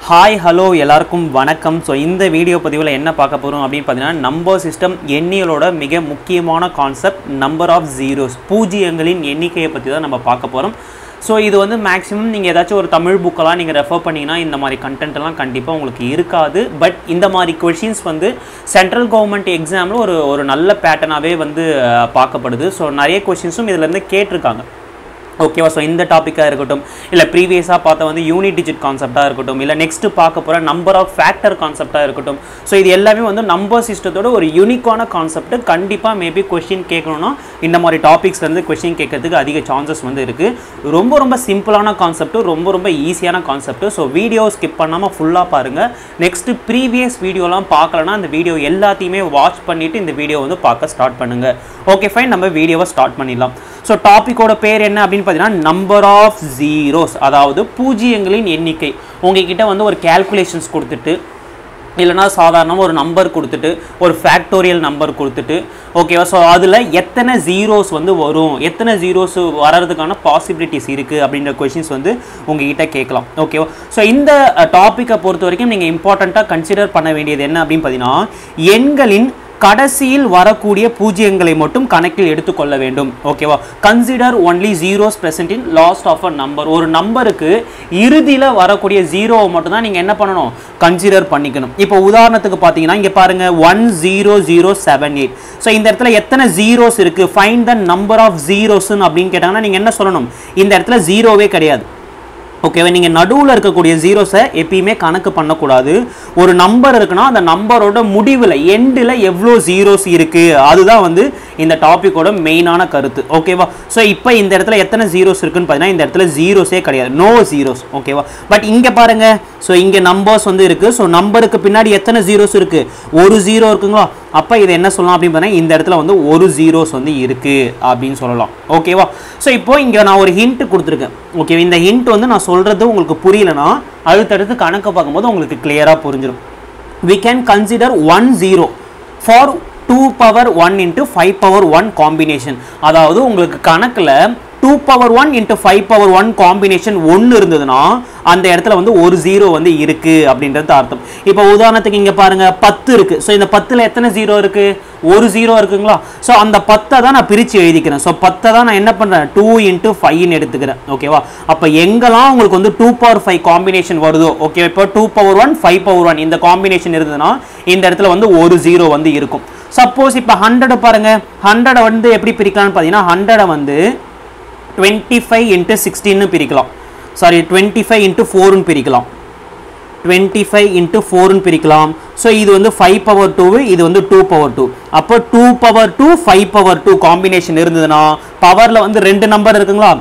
hi hello எல்லாருக்கும் வணக்கம் so இந்த வீடியோ பதிவில் என்ன பார்க்க போகிறோம் அப்படின்னு பார்த்தீங்கன்னா நம்பர் சிஸ்டம் எண்ணியலோட மிக முக்கியமான கான்செப்ட் நம்பர் ஆஃப் ஜீரோஸ் பூஜ்ஜியங்களின் எண்ணிக்கையை பற்றி தான் நம்ம பார்க்க போகிறோம் ஸோ இது வந்து மேக்ஸிமம் நீங்கள் ஏதாச்சும் ஒரு தமிழ் புக்கெல்லாம் நீங்கள் ரெஃபர் பண்ணிங்கன்னா இந்த மாதிரி content எல்லாம் கண்டிப்பாக உங்களுக்கு இருக்காது பட் இந்த மாதிரி கொஷின்ஸ் வந்து சென்ட்ரல் கவர்மெண்ட் எக்ஸாமில் ஒரு ஒரு நல்ல பேட்டர்னாகவே வந்து அஹ், பார்க்கப்படுது ஸோ நிறைய கொஷின்ஸும் இதுலேருந்து கேட்டிருக்காங்க ஓகேவா ஸோ இந்த டாப்பிக்காக இருக்கட்டும் இல்லை ப்ரீவியஸாக பார்த்த வந்து யூனிட் டிஜிட் கான்செப்டாக இருக்கட்டும் இல்லை நெக்ஸ்ட் பார்க்க போகிற நம்பர் ஆஃப் ஃபேக்டர் கான்செப்டாக இருக்கட்டும் ஸோ இது எல்லாமே வந்து நம்பர் சிஸ்டத்தோட ஒரு யூனிக்கான கான்செப்ட் கண்டிப்பாக மேபி கொஷின் கேட்கணும்னா இந்த மாதிரி டாபிக்ஸ்லேருந்து கொஷின் கேட்கறதுக்கு அதிக சான்சஸ் வந்து இருக்குது ரொம்ப ரொம்ப சிம்பிளான கான்செப்ட் ரொம்ப ரொம்ப ஈஸியான கான்செப்ட் ஸோ வீடியோ ஸ்கிப் பண்ணாமல் ஃபுல்லாக பாருங்கள் நெக்ஸ்ட்டு ப்ரீவியஸ் வீடியோலாம் பார்க்கலன்னா அந்த வீடியோ எல்லாத்தையுமே வாட்ச் பண்ணிவிட்டு இந்த வீடியோ வந்து பார்க்க ஸ்டார்ட் பண்ணுங்கள் ஓகே ஃபைன் நம்ம வீடியோவை ஸ்டார்ட் பண்ணிடலாம் ஸோ டாப்பிக்கோட பேர் என்ன அப்படின்னு பார்த்தீங்கன்னா நம்பர் ஆஃப் ஜீரோஸ் அதாவது பூஜ்ஜியங்களின் எண்ணிக்கை உங்ககிட்ட வந்து ஒரு கேல்குலேஷன்ஸ் கொடுத்துட்டு இல்லைனா சாதாரணமாக ஒரு நம்பர் கொடுத்துட்டு ஒரு ஃபேக்டோரியல் நம்பர் கொடுத்துட்டு ஓகேவா ஸோ அதில் எத்தனை ஜீரோஸ் வந்து வரும் எத்தனை ஜீரோஸ் வர்றதுக்கான பாசிபிலிட்டிஸ் இருக்குது அப்படின்ற கொஷின்ஸ் வந்து உங்ககிட்ட கேட்கலாம் ஓகேவா ஸோ இந்த டாப்பிக்கை பொறுத்த வரைக்கும் நீங்கள் இம்பார்ட்டண்ட்டாக கன்சிடர் பண்ண வேண்டியது என்ன அப்படின்னு பார்த்தீங்கன்னா எண்களின் கடைசியில் வரக்கூடிய பூஜ்ஜியங்களை மட்டும் கணக்கில் எடுத்துக்கொள்ள வேண்டும் ஓகேவா consider only zeros present in last of a number ஒரு நம்பருக்கு இறுதியில் வரக்கூடிய ஜீரோவை மட்டும் தான் நீங்கள் என்ன பண்ணணும் கன்சிடர் பண்ணிக்கணும் இப்போ உதாரணத்துக்கு பார்த்தீங்கன்னா இங்கே பாருங்க one zero zero seven eight so இந்த இடத்துல எத்தனை ஜீரோஸ் இருக்கு ஃபைண்ட் த நம்பர் ஆஃப் ஜீரோஸ்ன்னு அப்படின்னு கேட்டாங்கன்னா நீங்கள் என்ன சொல்லணும் இந்த இடத்துல ஜீரோவே கிடையாது ஓகேவா நீங்கள் நடுவில் இருக்கக்கூடிய ஜீரோஸை எப்பயுமே கணக்கு பண்ணக்கூடாது ஒரு நம்பர் இருக்குன்னா அந்த நம்பரோட முடிவில் எண்டில் எவ்வளோ ஜீரோஸ் இருக்குது அதுதான் வந்து இந்த டாப்பிக்கோட மெயினான கருத்து ஓகேவா ஸோ இப்போ இந்த இடத்துல எத்தனை ஜீரோஸ் இருக்குன்னு பார்த்தீங்கன்னா இந்த இடத்துல ஜீரோஸே கிடையாது நோ ஜீரோஸ் ஓகேவா பட் இங்கே பாருங்க ஸோ இங்கே நம்பர்ஸ் வந்து இருக்குது ஸோ நம்பருக்கு பின்னாடி எத்தனை ஜீரோஸ் இருக்குது ஒரு ஜீரோ இருக்குங்களா அப்போ இதை என்ன சொல்லலாம் அப்படின்னு பார்த்தீங்கன்னா இந்த இடத்துல வந்து ஒரு ஜீரோஸ் வந்து இருக்குது அப்படின்னு சொல்லலாம் ஓகேவா ஸோ இப்போ இங்கே நான் ஒரு ஹிண்ட் கொடுத்துருக்கேன் ஓகே இந்த ஹிண்ட் வந்து நான் சொல்கிறது உங்களுக்கு புரியலனா அடுத்தடுத்து கணக்கு பார்க்கும்போது உங்களுக்கு கிளியராக புரிஞ்சிடும் we can consider one zero for two power one into five power one combination அதாவது உங்களுக்கு கணக்கில் two power one into five power one combination ஒன்று இருந்ததுன்னா அந்த இடத்துல வந்து ஒரு ஜீரோ வந்து இருக்கு அப்படின்றது அர்த்தம் இப்போ உதாரணத்துக்கு இங்கே பாருங்க பத்து இருக்கு ஸோ இந்த பத்தில் எத்தனை ஜீரோ இருக்கு ஒரு ஜீரோ இருக்குங்களா ஸோ அந்த பத்தை தான் நான் பிரித்து எழுதிக்கிறேன் ஸோ பத்தை தான் நான் என்ன பண்ணுறேன் டூ இன்ட்டு ஃபைவ்னு எடுத்துக்கிறேன் ஓகேவா அப்போ எங்கெல்லாம் உங்களுக்கு வந்து டூ பவர் ஃபைவ் காம்பினேஷன் வருதோ ஓகே இப்போ two power one five power one இந்த காம்பினேஷன் இருந்ததுன்னா இந்த இடத்துல வந்து ஒரு ஜீரோ வந்து இருக்கும் சப்போஸ் இப்போ ஹண்ட்ரட் பாருங்க ஹண்ட்ரடை வந்து எப்படி பிரிக்கலாம்னு பார்த்தீங்கன்னா ஹண்ட்ரடை வந்து டுவெண்ட்டி ஃபைவ் இன்ட்டு சிக்ஸ்டீன்னு பிரிக்கலாம் சாரி டுவெண்ட்டி ஃபைவ் இன்ட்டு ஃபோர்னு பிரிக்கலாம் டுவெண்ட்டி ஃபைவ் இன்ட்டு ஃபோர்னு பிரிக்கலாம் ஸோ இது வந்து ஃபைவ் பவர் டூ இது வந்து டூ பவர் டூ அப்போ two power two five power two combination இருந்ததுன்னா பவரில் வந்து ரெண்டு நம்பர் இருக்குங்களா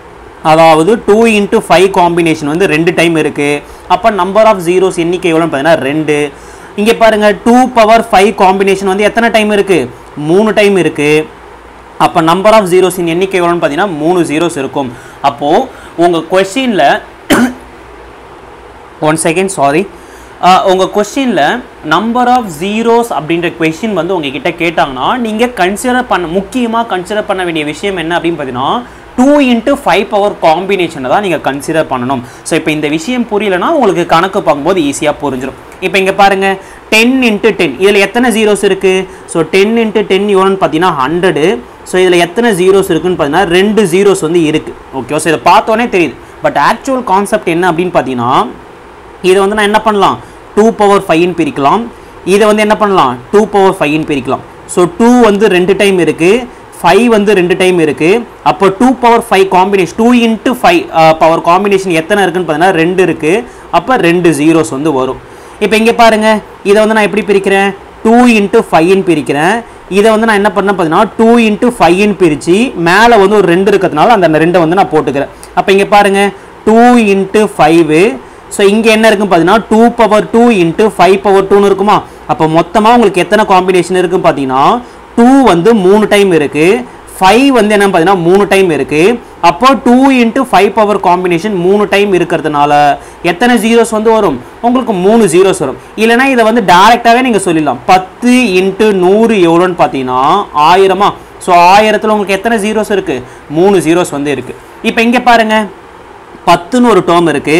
அதாவது டூ இன்ட்டு ஃபைவ் காம்பினேஷன் வந்து ரெண்டு டைம் இருக்குது அப்போ நம்பர் ஆஃப் ஜீரோஸ் எண்ணிக்கை எவ்வளோன்னு பார்த்தீங்கன்னா ரெண்டு இங்கே பாருங்கள் டூ பவர் ஃபைவ் காம்பினேஷன் வந்து எத்தனை டைம் இருக்குது மூணு டைம் இருக்குது அப்போ நம்பர் ஆஃப் ஜீரோஸின் எண்ணிக்கை எவ்வளோன்னு பார்த்தீங்கன்னா மூணு ஜீரோஸ் இருக்கும் அப்போது உங்கள் கொஷினில் ஒன் செகண்ட் சாரி உங்கள் கொஸ்டினில் நம்பர் ஆஃப் ஜீரோஸ் அப்படின்ற கொஷின் வந்து உங்ககிட்ட கேட்டாங்கன்னா நீங்கள் கன்சிடர் பண்ண முக்கியமாக கன்சிடர் பண்ண வேண்டிய விஷயம் என்ன அப்படின்னு பார்த்தீங்கன்னா டூ இன்ட்டு ஃபைவ் பவர் காம்பினேஷனை தான் நீங்கள் கன்சிடர் பண்ணணும் ஸோ இப்போ இந்த விஷயம் புரியலனா உங்களுக்கு கணக்கு பார்க்கும்போது ஈஸியாக புரிஞ்சிடும் இப்போ இங்கே பாருங்கள் டென் இன்ட்டு டென் இதில் எத்தனை ஜீரோஸ் இருக்குது ஸோ டென் இன்ட்டு டென் எவ்வளோன்னு பார்த்தீங்கன்னா ஹண்ட்ரடு ஸோ இதில் எத்தனை ஜீரோஸ் இருக்குன்னு பார்த்தீங்கன்னா ரெண்டு ஜீரோஸ் வந்து இருக்குது ஓகே ஸோ இதை பார்த்தோன்னே தெரியுது பட் ஆக்சுவல் கான்செப்ட் என்ன அப்படின்னு பார்த்தீங்கன்னா இதை வந்து நான் என்ன பண்ணலாம் டூ பவர் ஃபைவ்னு பிரிக்கலாம் இதை வந்து என்ன பண்ணலாம் டூ பவர் ஃபைவ்னு பிரிக்கலாம் ஸோ டூ வந்து ரெண்டு டைம் இருக்குது ஃபைவ் வந்து ரெண்டு டைம் இருக்குது அப்போ two power five combination two into five power combination எத்தனை இருக்குன்னு பார்த்தீங்கன்னா ரெண்டு இருக்குது அப்போ ரெண்டு ஜீரோஸ் வந்து வரும் இப்போ இங்கே பாருங்கள் இதை வந்து நான் எப்படி பிரிக்கிறேன் டூ இன்ட்டு ஃபைவ்னு பிரிக்கிறேன் இதை வந்து நான் என்ன பண்ணேன் பார்த்தீங்கன்னா டூ இன்ட்டு ஃபைவ்னு பிரித்து மேலே வந்து ஒரு ரெண்டு இருக்கிறதுனால அந்த ரெண்டை வந்து நான் போட்டுக்கிறேன் அப்போ இங்கே பாருங்கள் டூ இன்ட்டு ஃபைவு ஸோ இங்கே என்ன இருக்குன்னு பார்த்தீங்கன்னா two power two into five power டூன்னு இருக்குமா அப்போ மொத்தமாக உங்களுக்கு எத்தனை காம்பினேஷன் இருக்குன்னு பார்த்தீங்கன்னா டூ வந்து மூணு டைம் இருக்குது ஃபைவ் வந்து என்ன பார்த்தீங்கன்னா மூணு டைம் இருக்குது அப்போ two into five power combination மூணு டைம் இருக்கிறதுனால எத்தனை ஜீரோஸ் வந்து வரும் உங்களுக்கு மூணு ஜீரோஸ் வரும் இல்லைனா இதை வந்து டேரெக்டாகவே நீங்கள் சொல்லிடலாம் பத்து இன்ட்டு நூறு எவ்வளோன்னு பார்த்தீங்கன்னா ஆயிரமா ஸோ ஆயிரத்தில் உங்களுக்கு எத்தனை ஜீரோஸ் இருக்குது மூணு ஜீரோஸ் வந்து இருக்குது இப்போ இங்கே பாருங்கள் பத்துன்னு ஒரு டேர்ம் இருக்குது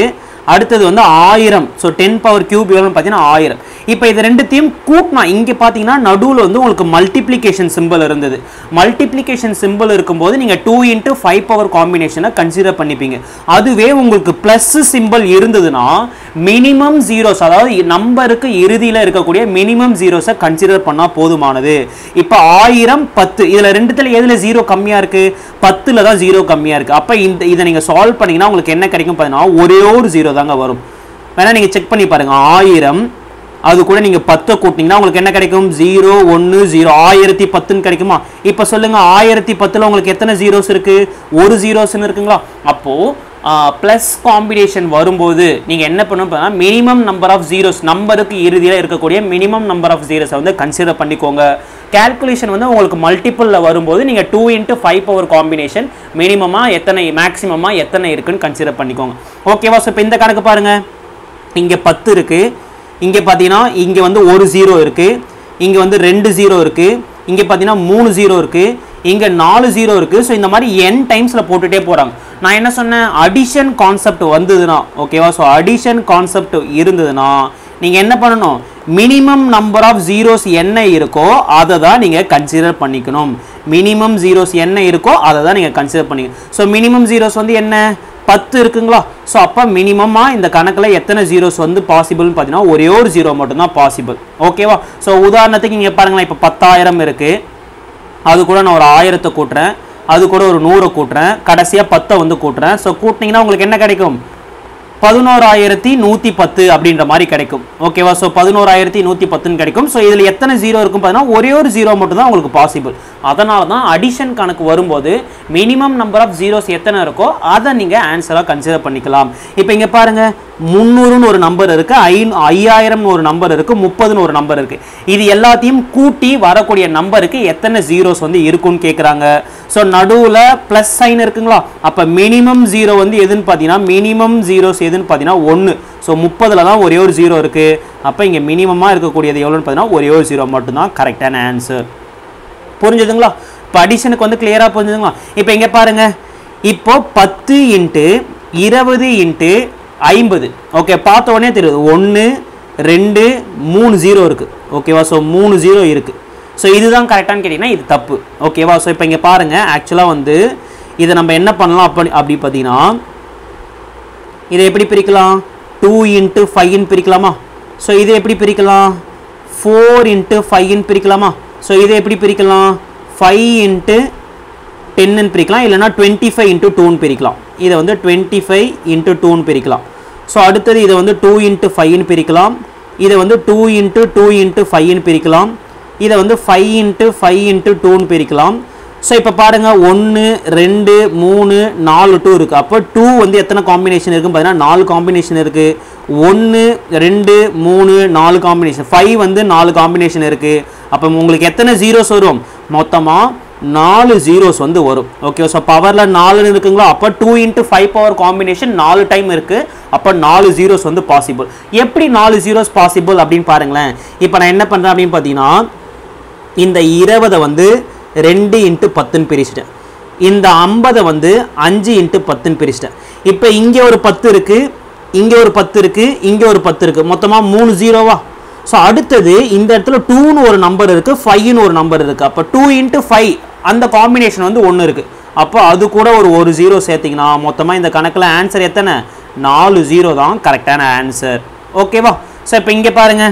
அடுத்தது வந்து ஆயிரம் ஸோ டென் பவர் கியூப் எவ்வளோன்னு பார்த்தீங்கன்னா ஆயிரம் இப்போ இது ரெண்டுத்தையும் கூட்டினா இங்கே பார்த்தீங்கன்னா நடுவில் வந்து உங்களுக்கு மல்டிப்ளிகேஷன் சிம்பிள் இருந்தது மல்டிப்ளிகேஷன் சிம்பிள் இருக்கும்போது நீங்கள் டூ இன்ட்டு ஃபைவ் பவர் காம்பினேஷனை கன்சிடர் பண்ணிப்பீங்க அதுவே உங்களுக்கு ப்ளஸ் சிம்பிள் இருந்ததுன்னா மினிமம் ஜீரோஸ் அதாவது நம்பருக்கு இறுதியில் இருக்கக்கூடிய மினிமம் ஜீரோஸை கன்சிடர் பண்ணால் போதுமானது இப்போ ஆயிரம் பத்து இதில் ரெண்டுத்தில் எதில் ஜீரோ கம்மியாக இருக்குது பத்தில் தான் ஜீரோ கம்மியாக இருக்குது அப்போ இந்த இதை நீங்கள் சால்வ் பண்ணீங்கன்னா உங்களுக்கு என்ன கிடைக்கும் பார்த்தீங்கன்னா ஒரே ஒரு ஜீரோ தாங்க வரும் வேணா நீங்கள் செக் பண்ணி பாருங்கள் ஆயிரம் அது கூட நீங்கள் பத்தை கூட்டினீங்கன்னா உங்களுக்கு என்ன கிடைக்கும் ஜீரோ ஒன்று ஜீரோ ஆயிரத்தி பத்துன்னு கிடைக்குமா இப்போ சொல்லுங்கள் ஆயிரத்தி பத்தில் உங்களுக்கு எத்தனை ஜீரோஸ் இருக்குது ஒரு ஜீரோஸ்னு இருக்குங்களா அப்போது ப்ளஸ் காம்பினேஷன் வரும்போது நீங்கள் என்ன பண்ணணும் மினிமம் நம்பர் ஆஃப் ஜீரோஸ் நம்பருக்கு இறுதியில் இருக்கக்கூடிய மினிமம் நம்பர் ஆஃப் ஜீரோஸை வந்து கன்சிடர் பண்ணிக்கோங்க கேல்குலேஷன் வந்து உங்களுக்கு மல்டிப்பிளில் வரும்போது நீங்கள் two into five power combination மினிமமாக எத்தனை மேக்ஸிமமாக எத்தனை இருக்குன்னு கன்சிடர் பண்ணிக்கோங்க ஓகேவா ஸோ இப்போ இந்த கணக்கு பாருங்கள் இங்கே பத்து இருக்குது இங்கே பார்த்தீங்கன்னா இங்கே வந்து ஒரு ஜீரோ இருக்குது இங்கே வந்து ரெண்டு ஜீரோ இருக்குது இங்கே பார்த்தீங்கன்னா மூணு ஜீரோ இருக்குது இங்கே நாலு ஜீரோ இருக்குது ஸோ இந்த மாதிரி என் டைம்ஸில் போட்டுகிட்டே போகிறாங்க நான் என்ன சொன்னேன் அடிஷன் கான்செப்ட் வந்ததுன்னா ஓகேவா ஸோ அடிஷன் கான்செப்ட் இருந்ததுன்னா நீங்கள் என்ன பண்ணணும் மினிமம் நம்பர் ஆஃப் ஜீரோஸ் என்ன இருக்கோ அதை தான் நீங்கள் கன்சிடர் பண்ணிக்கணும் மினிமம் ஜீரோஸ் என்ன இருக்கோ அதை தான் நீங்கள் கன்சிடர் பண்ணிக்கணும் ஸோ மினிமம் ஜீரோஸ் வந்து என்ன பத்து இருக்குங்களா ஸோ அப்போ மினிமமாக இந்த கணக்கில் எத்தனை ஜீரோஸ் வந்து பாசிபிள்னு பார்த்தீங்கன்னா ஒரே ஒரு ஜீரோ மட்டும்தான் பாசிபிள் ஓகேவா ஸோ உதாரணத்துக்கு இங்கே பாருங்களேன் இப்போ பத்தாயிரம் இருக்குது அது கூட நான் ஒரு ஆயிரத்தை கூட்டுறேன் அது கூட ஒரு நூறை கூட்டுறேன் கடைசியாக பத்தை வந்து கூட்டுறேன் ஸோ கூட்டினீங்கன்னா உங்களுக்கு என்ன கிடைக்கும் பதினோராயிரத்தி நூற்றி பத்து அப்படின்ற மாதிரி கிடைக்கும் ஓகேவா ஸோ பதினோராயிரத்தி நூற்றி பத்துன்னு கிடைக்கும் ஸோ இதில் எத்தனை ஜீரோ இருக்கும் பார்த்தீங்கன்னா ஒரே ஒரு ஜீரோ மட்டும் தான் உங்களுக்கு பாசிபிள் அதனால தான் அடிஷன் கணக்கு வரும்போது மினிமம் நம்பர் ஆஃப் ஜீரோஸ் எத்தனை இருக்கோ அதை நீங்கள் ஆன்சராக கன்சிடர் பண்ணிக்கலாம் இப்போ இங்கே பாருங்கள் முந்நூறுன்னு ஒரு நம்பர் இருக்குது ஐ ஐயாயிரம்னு ஒரு நம்பர் இருக்குது முப்பதுன்னு ஒரு நம்பர் இருக்குது இது எல்லாத்தையும் கூட்டி வரக்கூடிய நம்பருக்கு எத்தனை ஜீரோஸ் வந்து இருக்குன்னு கேட்குறாங்க ஸோ நடுவில் ப்ளஸ் சைன் இருக்குங்களா அப்போ மினிமம் ஜீரோ வந்து எதுன்னு பார்த்தீங்கன்னா மினிமம் ஜீரோஸ் எதுன்னு பார்த்தீங்கன்னா ஒன்று ஸோ முப்பதில் தான் ஒரே ஒரு ஜீரோ இருக்குது அப்போ இங்கே மினிமமாக இருக்கக்கூடியது எவ்வளோன்னு பார்த்தீங்கன்னா ஒரே ஒரு ஜீரோ மட்டும்தான் கரெக்டான ஆன்சர் புரிஞ்சுதுங்களா இப்போ அடிஷனுக்கு வந்து கிளியராக புரிஞ்சுதுங்களா இப்போ இங்கே பாருங்க இப்போ பத்து இன்ட்டு இருபது இன்ட்டு ஐம்பது ஓகே பார்த்த உடனே தெரியுது ஒன்று ரெண்டு மூணு ஜீரோ இருக்குது ஓகேவா ஸோ மூணு ஜீரோ இருக்குது ஸோ இதுதான் கரெக்டானு கேட்டிங்கன்னா இது தப்பு ஓகேவா ஸோ இப்போ இங்கே பாருங்கள் ஆக்சுவலாக வந்து இதை நம்ம என்ன பண்ணலாம் அப்படி அப்படி பார்த்தீங்கன்னா இதை எப்படி பிரிக்கலாம் டூ இன்ட்டு ஃபைவ்னு பிரிக்கலாமா ஸோ இதை எப்படி பிரிக்கலாம் ஃபோர் இன்ட்டு ஃபைவ்னு பிரிக்கலாமா ஸோ இதை எப்படி பிரிக்கலாம் ஃபைவ் இன்ட்டு டென்னு பிரிக்கலாம் இல்லைனா டுவெண்ட்டி ஃபைவ் இன்ட்டு டூன்னு பிரிக்கலாம் இதை வந்து டுவெண்ட்டி ஃபைவ் இன்ட்டு டூன்னு பிரிக்கலாம் ஸோ அடுத்தது இதை வந்து டூ இன்ட்டு ஃபைவ்னு பிரிக்கலாம் இதை வந்து டூ இன்ட்டு டூ இன்ட்டு ஃபைவ்னு பிரிக்கலாம் இதை வந்து ஃபைவ் இன்ட்டு ஃபைவ் இன்ட்டு டூன்னு பிரிக்கலாம் ஸோ இப்போ பாருங்கள் ஒன்று ரெண்டு மூணு நாலு டூ இருக்குது அப்போ டூ வந்து எத்தனை காம்பினேஷன் இருக்குன்னு பார்த்தீங்கன்னா நாலு காம்பினேஷன் இருக்குது ஒன்று ரெண்டு மூணு நாலு காம்பினேஷன் ஃபைவ் வந்து நாலு காம்பினேஷன் இருக்குது அப்போ உங்களுக்கு எத்தனை ஜீரோஸ் வரும் மொத்தமாக நாலு ஜீரோஸ் வந்து வரும் ஓகே ஸோ பவரில் நாலுன்னு இருக்குங்களா அப்போ two into five power combination நாலு டைம் இருக்குது அப்போ நாலு ஜீரோஸ் வந்து பாசிபிள் எப்படி நாலு ஜீரோஸ் பாசிபிள் அப்படின்னு பாருங்களேன் இப்போ நான் என்ன பண்ணுறேன் அப்படின்னு பார்த்தீங்கன்னா இந்த இருபதை வந்து ரெண்டு இன்ட்டு பத்துன்னு பிரிச்சிட்டேன் இந்த ஐம்பதை வந்து அஞ்சு இன்ட்டு பத்துன்னு பிரிச்சிட்டேன் இப்போ இங்கே ஒரு பத்து இருக்குது இங்கே ஒரு பத்து இருக்குது இங்கே ஒரு பத்து இருக்குது மொத்தமாக மூணு ஜீரோவா ஸோ அடுத்தது இந்த இடத்துல டூன்னு ஒரு நம்பர் இருக்குது ஃபைவ்னு ஒரு நம்பர் இருக்குது அப்போ டூ இன்ட்டு ஃபைவ் அந்த காம்பினேஷன் வந்து ஒன்று இருக்குது அப்போ அது கூட ஒரு ஒரு ஜீரோ சேர்த்திங்கன்னா மொத்தமாக இந்த கணக்கில் ஆன்சர் எத்தனை நாலு ஜீரோ தான் கரெக்டான ஆன்சர் ஓகேவா ஸோ இப்போ இங்கே பாருங்கள்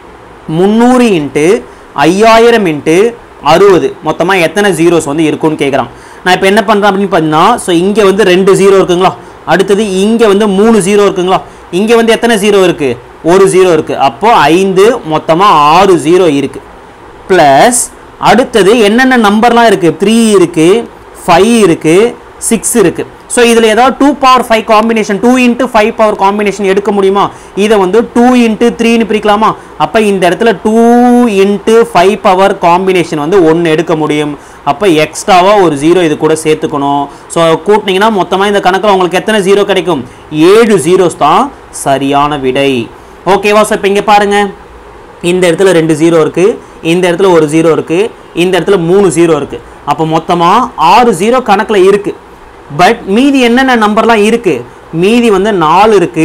முந்நூறு இன்ட்டு ஐயாயிரம் இன்ட்டு அறுபது மொத்தமாக எத்தனை ஜீரோஸ் வந்து இருக்குன்னு கேட்குறான் நான் இப்போ என்ன பண்ணுறேன் அப்படின்னு பார்த்தீங்கன்னா ஸோ இங்கே வந்து ரெண்டு ஜீரோ இருக்குங்களா அடுத்தது இங்கே வந்து மூணு ஜீரோ இருக்குங்களா இங்கே வந்து எத்தனை ஜீரோ இருக்குது ஒரு ஜீரோ இருக்குது அப்போது ஐந்து மொத்தமாக ஆறு ஜீரோ இருக்குது ப்ளஸ் அடுத்தது என்னென்ன நம்பர்லாம் இருக்குது த்ரீ இருக்குது ஃபைவ் இருக்குது சிக்ஸ் இருக்குது ஸோ இதில் ஏதாவது two power five combination two into five power combination எடுக்க முடியுமா இதை வந்து டூ இன்ட்டு த்ரீன்னு பிரிக்கலாமா அப்போ இந்த இடத்துல two into five power combination வந்து ஒன்று எடுக்க முடியும் அப்போ எக்ஸ்ட்ராவாக ஒரு ஜீரோ இது கூட சேர்த்துக்கணும் ஸோ கூட்டினீங்கன்னா மொத்தமாக இந்த கணக்கில் உங்களுக்கு எத்தனை ஜீரோ கிடைக்கும் ஏழு ஜீரோஸ் தான் சரியான விடை ஓகேவா ஸோ இப்போ இங்கே பாருங்கள் இந்த இடத்துல ரெண்டு ஜீரோ இருக்குது இந்த இடத்துல ஒரு ஜீரோ இருக்குது இந்த இடத்துல மூணு ஜீரோ இருக்குது அப்போ மொத்தமாக ஆறு ஜீரோ கணக்கில் இருக்குது பட் மீதி என்னென்ன நம்பர்லாம் இருக்குது மீதி வந்து நாலு இருக்குது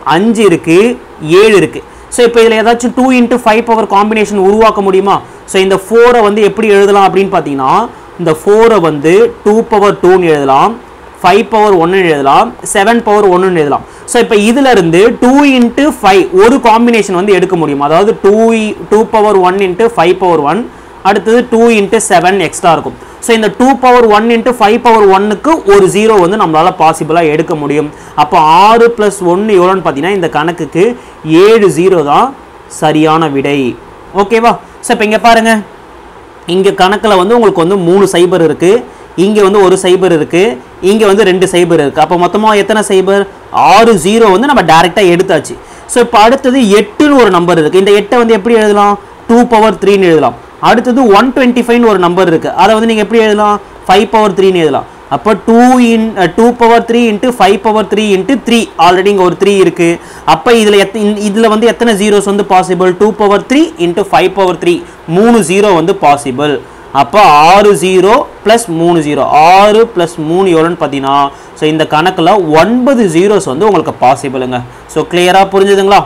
அஞ்சு இருக்குது ஏழு இருக்குது ஸோ இப்போ இதில் ஏதாச்சும் two into five power combination உருவாக்க முடியுமா ஸோ இந்த ஃபோரை வந்து எப்படி எழுதலாம் அப்படின்னு பார்த்தீங்கன்னா இந்த ஃபோரை வந்து டூ பவர் டூன்னு எழுதலாம் ஃபைவ் பவர் ஒன்று எழுதலாம் செவன் பவர் ஒன்றுன்னு எழுதலாம் ஸோ இப்போ இதுல இருந்து டூ இன்ட்டு ஃபைவ் ஒரு காம்பினேஷன் வந்து எடுக்க முடியும் அதாவது two two power one into five power one அடுத்தது டூ இன்ட்டு செவன் எக்ஸ்ட்ரா இருக்கும் ஸோ இந்த two power one into five power ஒன்னுக்கு ஒரு ஜீரோ வந்து நம்மளால் பாசிபிளாக எடுக்க முடியும் அப்போ ஆறு ப்ளஸ் ஒன்று எவ்வளோன்னு பார்த்தீங்கன்னா இந்த கணக்குக்கு ஏழு ஜீரோ தான் சரியான விடை ஓகேவா ஸோ இப்போ இங்கே பாருங்கள் இங்கே கணக்கில் வந்து உங்களுக்கு வந்து மூணு சைபர் இருக்குது இங்கே வந்து ஒரு சைபர் இருக்குது இங்கே வந்து ரெண்டு சைபர் இருக்குது அப்போ மொத்தமாக எத்தனை சைபர் ஆறு ஜீரோ வந்து நம்ம டேரெக்டாக எடுத்தாச்சு ஸோ இப்போ அடுத்தது எட்டுன்னு ஒரு நம்பர் இருக்குது இந்த எட்டை வந்து எப்படி எழுதலாம் டூ பவர் த்ரீன்னு எழுதலாம் அடுத்தது ஒன் டுவெண்ட்டி ஃபைவ்னு ஒரு நம்பர் இருக்குது அதை வந்து நீங்கள் எப்படி எழுதலாம் ஃபைவ் பவர் த்ரீன்னு எழுதலாம் அப்போ two in two power three into five power three into three already இங்கே ஒரு த்ரீ இருக்குது அப்போ இதில் எத் இதில் வந்து எத்தனை ஜீரோஸ் வந்து possible two power three into five power three மூணு ஜீரோ வந்து பாசிபிள் அப்போ ஆறு ஜீரோ ப்ளஸ் மூணு ஜீரோ ஆறு ப்ளஸ் மூணு எவ்வளோன்னு பார்த்தீங்கன்னா ஸோ இந்த கணக்கில் ஒன்பது ஜீரோஸ் வந்து உங்களுக்கு பாசிபிளுங்க ஸோ கிளியராக புரிஞ்சுதுங்களா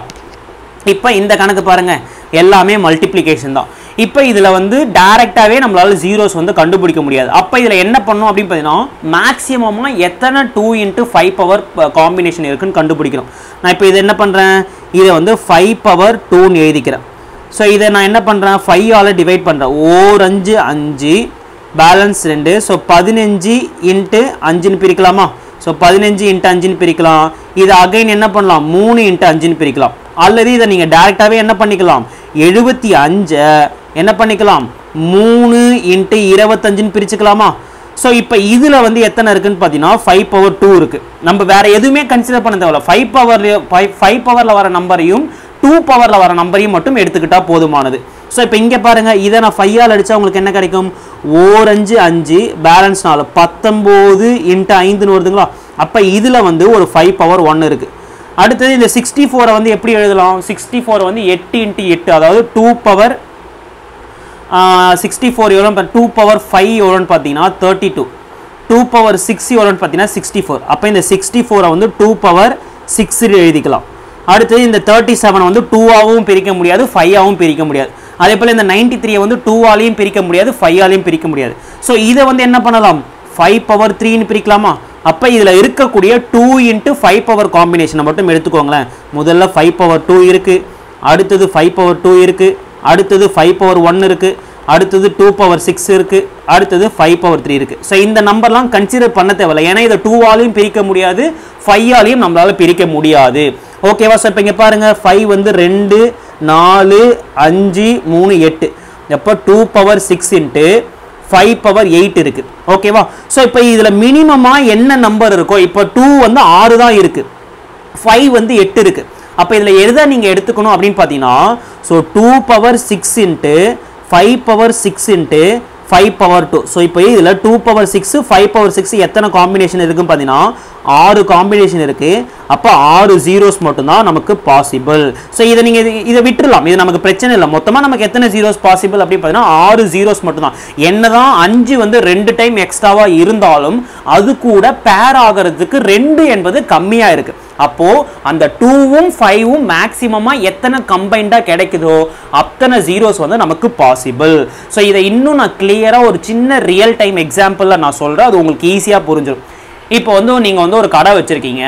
இப்போ இந்த கணக்கு பாருங்க எல்லாமே மல்டிப்ளிகேஷன் தான் இப்போ இதில் வந்து டைரெக்டாகவே நம்மளால ஜீரோஸ் வந்து கண்டுபிடிக்க முடியாது அப்போ இதில் என்ன பண்ணணும் அப்படின்னு பார்த்தீங்கன்னா மேக்ஸிமமாக எத்தனை two into five power combination இருக்குன்னு கண்டுபிடிக்கணும் நான் இப்போ இதை என்ன பண்ணுறேன் இதை வந்து ஃபைவ் பவர் டூன்னு எழுதிக்கிறேன் ஸோ இதை நான் என்ன பண்ணுறேன் ஃபைவ் ஆல் டிவைட் பண்ணுறேன் ஓர் அஞ்சு அஞ்சு பேலன்ஸ் ரெண்டு ஸோ பதினஞ்சு இன்ட்டு அஞ்சுன்னு பிரிக்கலாமா ஸோ பதினஞ்சு இன்ட்டு அஞ்சுன்னு பிரிக்கலாம் இதை அகைன் என்ன பண்ணலாம் மூணு இன்ட்டு அஞ்சுன்னு பிரிக்கலாம் அல்லது இதை நீங்கள் டேரெக்டாகவே என்ன பண்ணிக்கலாம் எழுபத்தி அஞ்சை என்ன பண்ணிக்கலாம் மூணு இன்ட்டு இருபத்தஞ்சுன்னு பிரிச்சுக்கலாமா ஸோ இப்போ இதில் வந்து எத்தனை இருக்குன்னு பார்த்தீங்கன்னா ஃபைவ் பவர் டூ இருக்குது நம்ம வேற எதுவுமே கன்சிடர் பண்ண தேவையில்ல ஃபைவ் பவர் ஃபைவ் ஃபைவ் பவரில் வர நம்பரையும் டூ பவரில் வர நம்பரையும் மட்டும் எடுத்துக்கிட்டா போதுமானது ஸோ இப்போ இங்கே பாருங்கள் இதை நான் ஃபையால் அடித்தா உங்களுக்கு என்ன கிடைக்கும் ஓரஞ்சு அஞ்சு பேலன்ஸ் நாலு பத்தொம்போது இன்ட்டு ஐந்துன்னு வருதுங்களா அப்போ இதில் வந்து ஒரு ஃபைவ் பவர் ஒன்று இருக்குது அடுத்தது இந்த சிக்ஸ்டி ஃபோரை வந்து எப்படி எழுதலாம் சிக்ஸ்டி ஃபோரை வந்து எட்டு இன்ட்டு எட்டு அதாவது டூ பவர் சிக்ஸ்டி ஃபோர் எவ்வளோ டூ பவர் ஃபைவ் எவ்வளோன்னு பார்த்தீங்கன்னா thirty two two power six எவ்வளோன்னு பார்த்தீங்கன்னா சிக்ஸ்டி ஃபோர் அப்போ இந்த சிக்ஸ்டி ஃபோரை வந்து டூ பவர் சிக்ஸ் எழுதிக்கலாம் அடுத்தது இந்த தேர்ட்டி செவனை வந்து டூவாகவும் பிரிக்க முடியாது ஃபைவாகவும் பிரிக்க முடியாது அதே போல் இந்த நைன்டி த்ரீயை வந்து டூவாலையும் பிரிக்க முடியாது ஃபைவாலையும் பிரிக்க முடியாது ஸோ இதை வந்து என்ன பண்ணலாம் ஃபைவ் பவர் த்ரீன்னு பிரிக்கலாமா அப்போ இதில் இருக்கக்கூடிய டூ இன்ட்டு ஃபைவ் பவர் காம்பினேஷனை மட்டும் எடுத்துக்கோங்களேன் முதல்ல ஃபைவ் பவர் டூ இருக்குது அடுத்தது ஃபைவ் பவர் டூ இருக்குது அடுத்தது ஃபைவ் பவர் ஒன் இருக்குது அடுத்தது டூ பவர் சிக்ஸ் இருக்குது அடுத்தது ஃபைவ் பவர் த்ரீ இருக்குது ஸோ இந்த நம்பர்லாம் கன்சிடர் பண்ண தேவையில்ல ஏன்னா இதை டூவாலையும் பிரிக்க முடியாது ஃபைவாலையும் நம்மளால் பிரிக்க முடியாது ஓகேவா சார் இப்போ இங்கே பாருங்கள் ஃபைவ் வந்து ரெண்டு நாலு அஞ்சு மூணு எட்டு எப்போ two power six into five power eight இருக்கு ஓகேவா ஸோ இப்போ இதில் மினிமமாக என்ன நம்பர் இருக்கோ இப்போ டூ வந்து ஆறு தான் இருக்கு ஃபைவ் வந்து எட்டு இருக்கு அப்போ இதில் எதை நீங்கள் எடுத்துக்கணும் அப்படின்னு பார்த்தீங்கன்னா so two power six into five power six into five power two so இப்போ இதில் two power six five power six எத்தனை காம்பினேஷன் இருக்குன்னு பார்த்தீங்கன்னா ஆறு காம்பினேஷன் இருக்கு அப்போ ஆறு ஜீரோஸ் மட்டும்தான் நமக்கு பாசிபிள் ஸோ இதை நீங்கள் இது- இதை விட்டுறலாம் இது நமக்கு பிரச்சனை இல்லை மொத்தமாக நமக்கு எத்தனை ஜீரோஸ் பாசிபிள் அப்படின்னு பார்த்தீங்கன்னா ஆறு ஜீரோஸ் மட்டும்தான் என்னதான் அஞ்சு வந்து ரெண்டு டைம் எக்ஸ்ட்ராவாக இருந்தாலும் அது கூட பேர் ஆகிறதுக்கு ரெண்டு என்பது கம்மியாக இருக்கு அப்போ அந்த டூவும் ஃபைவும் மேக்ஸிமமாக எத்தனை கம்பைண்டாக கிடைக்குதோ அத்தனை ஜீரோஸ் வந்து நமக்கு பாசிபிள் ஸோ இதை இன்னும் நான் கிளியராக ஒரு சின்ன ரியல் டைம் எக்ஸாம்பிளில் நான் சொல்கிறேன் அது உங்களுக்கு ஈஸியாக புரிஞ்சிடும் இப்போ வந்து நீங்கள் வந்து ஒரு கடை வச்சுருக்கீங்க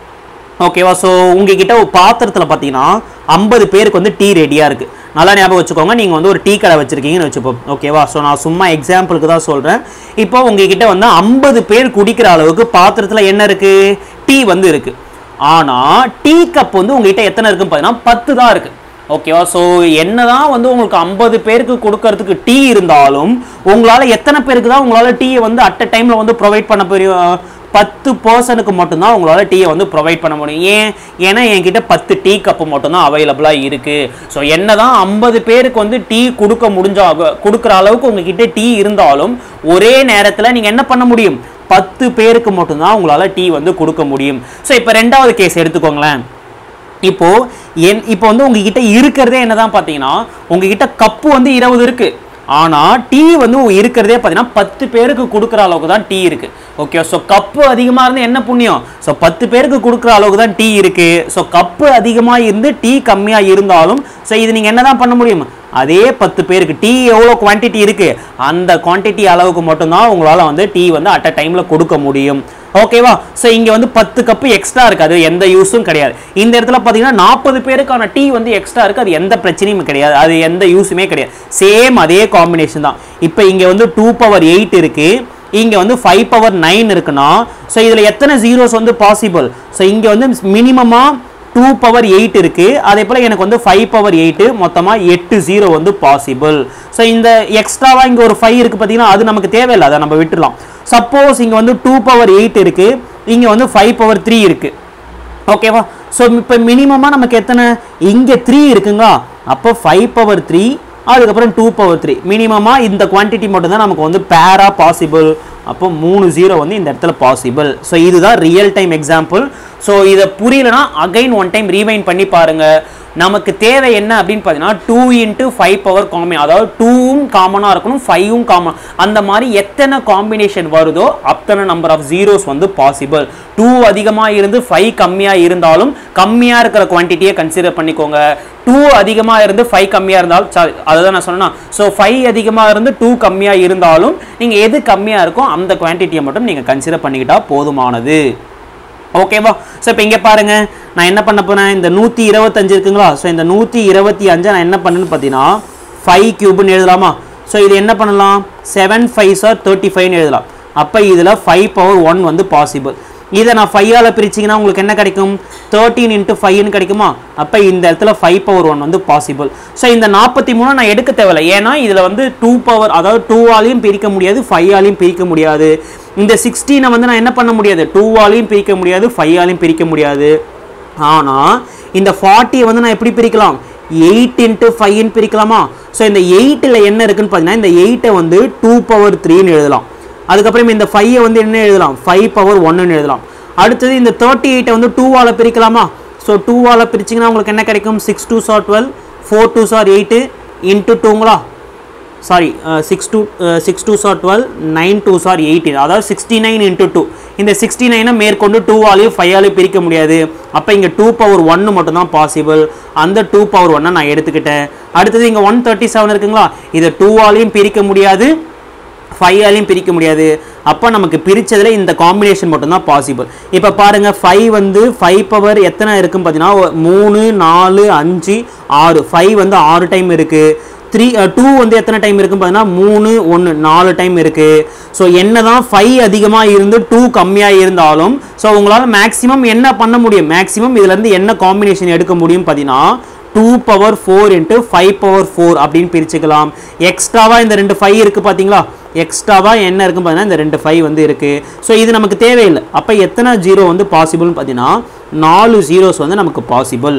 ஓகேவா ஸோ உங்ககிட்ட ஒரு பாத்திரத்தில் பார்த்தீங்கன்னா ஐம்பது பேருக்கு வந்து டீ ரெடியாக இருக்குது நல்லா ஞாபகம் வச்சுக்கோங்க நீங்கள் வந்து ஒரு டீ கடை வச்சுருக்கீங்கன்னு வச்சுப்போம் ஓகேவா ஸோ நான் சும்மா எக்ஸாம்பிளுக்கு தான் சொல்கிறேன் இப்போ உங்ககிட்ட வந்து ஐம்பது பேர் குடிக்கிற அளவுக்கு பாத்திரத்தில் என்ன இருக்குது டீ வந்து இருக்குது ஆனால் டீ கப் வந்து உங்ககிட்ட எத்தனை இருக்குன்னு பார்த்தீங்கன்னா பத்து தான் இருக்குது ஓகேவா ஸோ என்னதான் வந்து உங்களுக்கு ஐம்பது பேருக்கு கொடுக்கறதுக்கு டீ இருந்தாலும் உங்களால் எத்தனை பேருக்கு தான் உங்களால் டீயை வந்து அட் அ டைமில் வந்து ப்ரொவைட் பண்ண போறியும் பத்து பர்சனுக்கு மட்டும்தான் உங்களால் டீயை வந்து ப்ரொவைட் பண்ண முடியும் ஏன் ஏன்னா என்கிட்ட பத்து டீ கப்பு மட்டும்தான் அவைலபிளாக இருக்குது ஸோ என்னதான் ஐம்பது பேருக்கு வந்து டீ கொடுக்க முடிஞ்சா கொடுக்குற அளவுக்கு உங்ககிட்ட டீ இருந்தாலும் ஒரே நேரத்தில் நீங்கள் என்ன பண்ண முடியும் பத்து பேருக்கு மட்டும்தான் உங்களால் டீ வந்து கொடுக்க முடியும் ஸோ இப்போ ரெண்டாவது கேஸ் எடுத்துக்கோங்களேன் இப்போ என் இப்போ வந்து உங்ககிட்ட இருக்கிறதே என்னதான் பார்த்தீங்கன்னா உங்ககிட்ட கப்பு வந்து இருபது இருக்கு ஆனால் டீ வந்து இருக்கிறதே பார்த்தீங்கன்னா பத்து பேருக்கு கொடுக்குற அளவுக்கு தான் டீ இருக்கு ஓகே ஸோ கப்பு அதிகமாக இருந்து என்ன புண்ணியம் ஸோ பத்து பேருக்கு கொடுக்குற அளவுக்கு தான் டீ இருக்கு ஸோ கப்பு அதிகமாக இருந்து டீ கம்மியாக இருந்தாலும் ஸோ இது நீங்கள் என்ன தான் பண்ண முடியும் அதே பத்து பேருக்கு டீ எவ்வளோ குவான்டிட்டி இருக்கு அந்த குவான்டிட்டி அளவுக்கு மட்டும்தான் உங்களால் வந்து டீ வந்து அட் அ டைமில் கொடுக்க முடியும் ஓகேவா ஸோ இங்கே வந்து பத்து கப்பு எக்ஸ்ட்ரா இருக்கு அது எந்த யூஸும் கிடையாது இந்த இடத்துல பார்த்தீங்கன்னா நாற்பது பேருக்கான டீ வந்து எக்ஸ்ட்ரா இருக்கு அது எந்த பிரச்சனையும் கிடையாது அது எந்த யூஸுமே கிடையாது சேம் அதே காம்பினேஷன் தான் இப்போ இங்கே வந்து டூ பவர் எயிட் இருக்கு இங்கே வந்து ஃபைவ் பவர் நைன் இருக்குன்னா ஸோ இதில் எத்தனை ஜீரோஸ் வந்து பாசிபிள் ஸோ இங்கே வந்து மினிமமாக டூ பவர் எயிட் இருக்கு அதே போல் எனக்கு வந்து ஃபைவ் பவர் எயிட்டு மொத்தமாக எட்டு ஜீரோ வந்து பாசிபிள் ஸோ இந்த எக்ஸ்ட்ராவாக இங்கே ஒரு ஃபைவ் இருக்குது பார்த்தீங்கன்னா அது நமக்கு தேவையில்லை அதை நம்ம விட்டுடலாம் சப்போஸ் இங்கே வந்து டூ பவர் எயிட் இருக்கு இங்கே வந்து ஃபைவ் பவர் த்ரீ இருக்கு ஓகேவா ஸோ இப்போ மினிமமாக நமக்கு எத்தனை இங்கே த்ரீ இருக்குங்களா அப்போ ஃபைவ் பவர் த்ரீ அதுக்கப்புறம் டூ பவர் த்ரீ மினிமமாக இந்த குவான்டிட்டி மட்டும் தான் நமக்கு வந்து பேரா பாசிபிள் அப்போ மூணு ஜீரோ வந்து இந்த இடத்துல பாசிபிள் ஸோ இதுதான் ரியல் டைம் எக்ஸாம்பிள் ஸோ இதை புரியலனா அகைன் ஒன் டைம் ரீவைண்ட் பண்ணி பாருங்க நமக்கு தேவை என்ன அப்படின்னு பார்த்தீங்கன்னா two into five power common அதாவது டூவும் காமனாக இருக்கணும் ஃபைவும் காமன் அந்த மாதிரி எத்தனை காம்பினேஷன் வருதோ அத்தனை நம்பர் ஆஃப் ஜீரோஸ் வந்து பாசிபிள் டூ அதிகமாக இருந்து ஃபைவ் கம்மியாக இருந்தாலும் கம்மியாக இருக்கிற குவான்டிட்டியை கன்சிடர் பண்ணிக்கோங்க டூ அதிகமாக இருந்து ஃபைவ் கம்மியாக இருந்தாலும் சாரி அதை தான் நான் சொன்னேன்னா ஸோ ஃபைவ் அதிகமாக இருந்து டூ கம்மியாக இருந்தாலும் நீங்கள் எது கம்மியாக இருக்கோ அந்த குவான்டிட்டியை மட்டும் நீங்கள் கன்சிடர் பண்ணிக்கிட்டா போதுமானது ஓகேவா ஸோ இப்போ இங்கே பாருங்க நான் என்ன பண்ண போறேன் இந்த நூற்றி இருபத்தஞ்சு இருக்குங்களா ஸோ இந்த நூற்றி இருபத்தி அஞ்சை நான் என்ன பண்ணேன்னு பார்த்தீங்கன்னா ஃபைவ் கியூப்னு எழுதலாமா ஸோ இது என்ன பண்ணலாம் செவன் ஃபைவ் சார் தேர்ட்டி ஃபைவ்னு எழுதலாம் அப்போ இதில் ஃபைவ் பவர் ஒன் வந்து பாசிபிள் இதை நான் ஃபைவால் பிரிச்சிங்கன்னா உங்களுக்கு என்ன கிடைக்கும் தேர்ட்டீன் இன்ட்டு ஃபைவ்னு கிடைக்குமா அப்போ இந்த இடத்துல ஃபைவ் பவர் ஒன் வந்து பாசிபிள் ஸோ இந்த நாற்பத்தி மூணு நான் எடுக்க தேவையில்ல ஏன்னா இதில் வந்து டூ பவர் அதாவது டூவாலையும் பிரிக்க முடியாது ஃபைவாலையும் பிரிக்க முடியாது இந்த சிக்ஸ்டீனை வந்து நான் என்ன பண்ண முடியாது டூவாலையும் பிரிக்க முடியாது ஃபைவாலையும் பிரிக்க முடியாது ஆனால் இந்த ஃபார்ட்டியை வந்து நான் எப்படி பிரிக்கலாம் எயிட் இன்ட்டு ஃபைவ்னு பிரிக்கலாமா ஸோ இந்த எயிட்டில் என்ன இருக்குன்னு பார்த்தீங்கன்னா இந்த எயிட்டை வந்து டூ பவர் த்ரீன்னு எழுதலாம் அதுக்கப்புறம் இந்த ஃபைவை வந்து என்ன எழுதலாம் ஃபைவ் பவர் ஒன்றுன்னு எழுதலாம் அடுத்தது இந்த தேர்ட்டி எயிட்டை வந்து டூவால் பிரிக்கலாமா ஸோ டூவால் பிரிச்சிங்கன்னா உங்களுக்கு என்ன கிடைக்கும் சிக்ஸ் டூ சார் டுவெல் ஃபோர் டூ சார் எயிட்டு இன்ட்டு டூங்களா sorry six two six two சார் டுவெல் நைன் டூ சார் எயிட்டீன் அதாவது சிக்ஸ்டி நைன் இன்ட்டு டூ இந்த சிக்ஸ்டி நைனை மேற்கொண்டு டூவாலையும் ஃபைவாலையும் பிரிக்க முடியாது அப்போ இங்கே டூ பவர் ஒன்று மட்டும்தான் பாசிபிள் அந்த டூ பவர் ஒன்னை நான் எடுத்துக்கிட்டேன் அடுத்தது இங்கே ஒன் தேர்ட்டி செவன் இருக்குங்களா இதை டூவாலையும் பிரிக்க முடியாது ஃபைவாலையும் பிரிக்க முடியாது அப்போ நமக்கு பிரித்ததில் இந்த காம்பினேஷன் மட்டும்தான் பாசிபிள் இப்போ பாருங்கள் ஃபைவ் வந்து ஃபைவ் பவர் எத்தனை இருக்குன்னு பார்த்தீங்கன்னா மூணு நாலு அஞ்சு ஆறு ஃபைவ் வந்து ஆறு டைம் இருக்குது த்ரீ டூ வந்து எத்தனை டைம் இருக்குன்னு பார்த்தீங்கன்னா மூணு ஒன்று நாலு டைம் இருக்குது ஸோ என்ன தான் ஃபைவ் அதிகமாக இருந்து டூ கம்மியாக இருந்தாலும் ஸோ உங்களால் மேக்ஸிமம் என்ன பண்ண முடியும் மேக்ஸிமம் இதுலேருந்து என்ன காம்பினேஷன் எடுக்க முடியும் பார்த்தீங்கன்னா two power four into five power four அப்படின்னு பிரிச்சுக்கலாம் எக்ஸ்ட்ராவாக இந்த ரெண்டு ஃபைவ் இருக்குது பார்த்தீங்களா எக்ஸ்ட்ராவாக என்ன இருக்குன்னு பார்த்தீங்கன்னா இந்த ரெண்டு ஃபைவ் வந்து இருக்குது ஸோ இது நமக்கு தேவையில்லை அப்போ எத்தனை ஜீரோ வந்து பாசிபிள்னு பார்த்தீங்கன்னா நாலு ஜீரோஸ் வந்து நமக்கு பாசிபிள்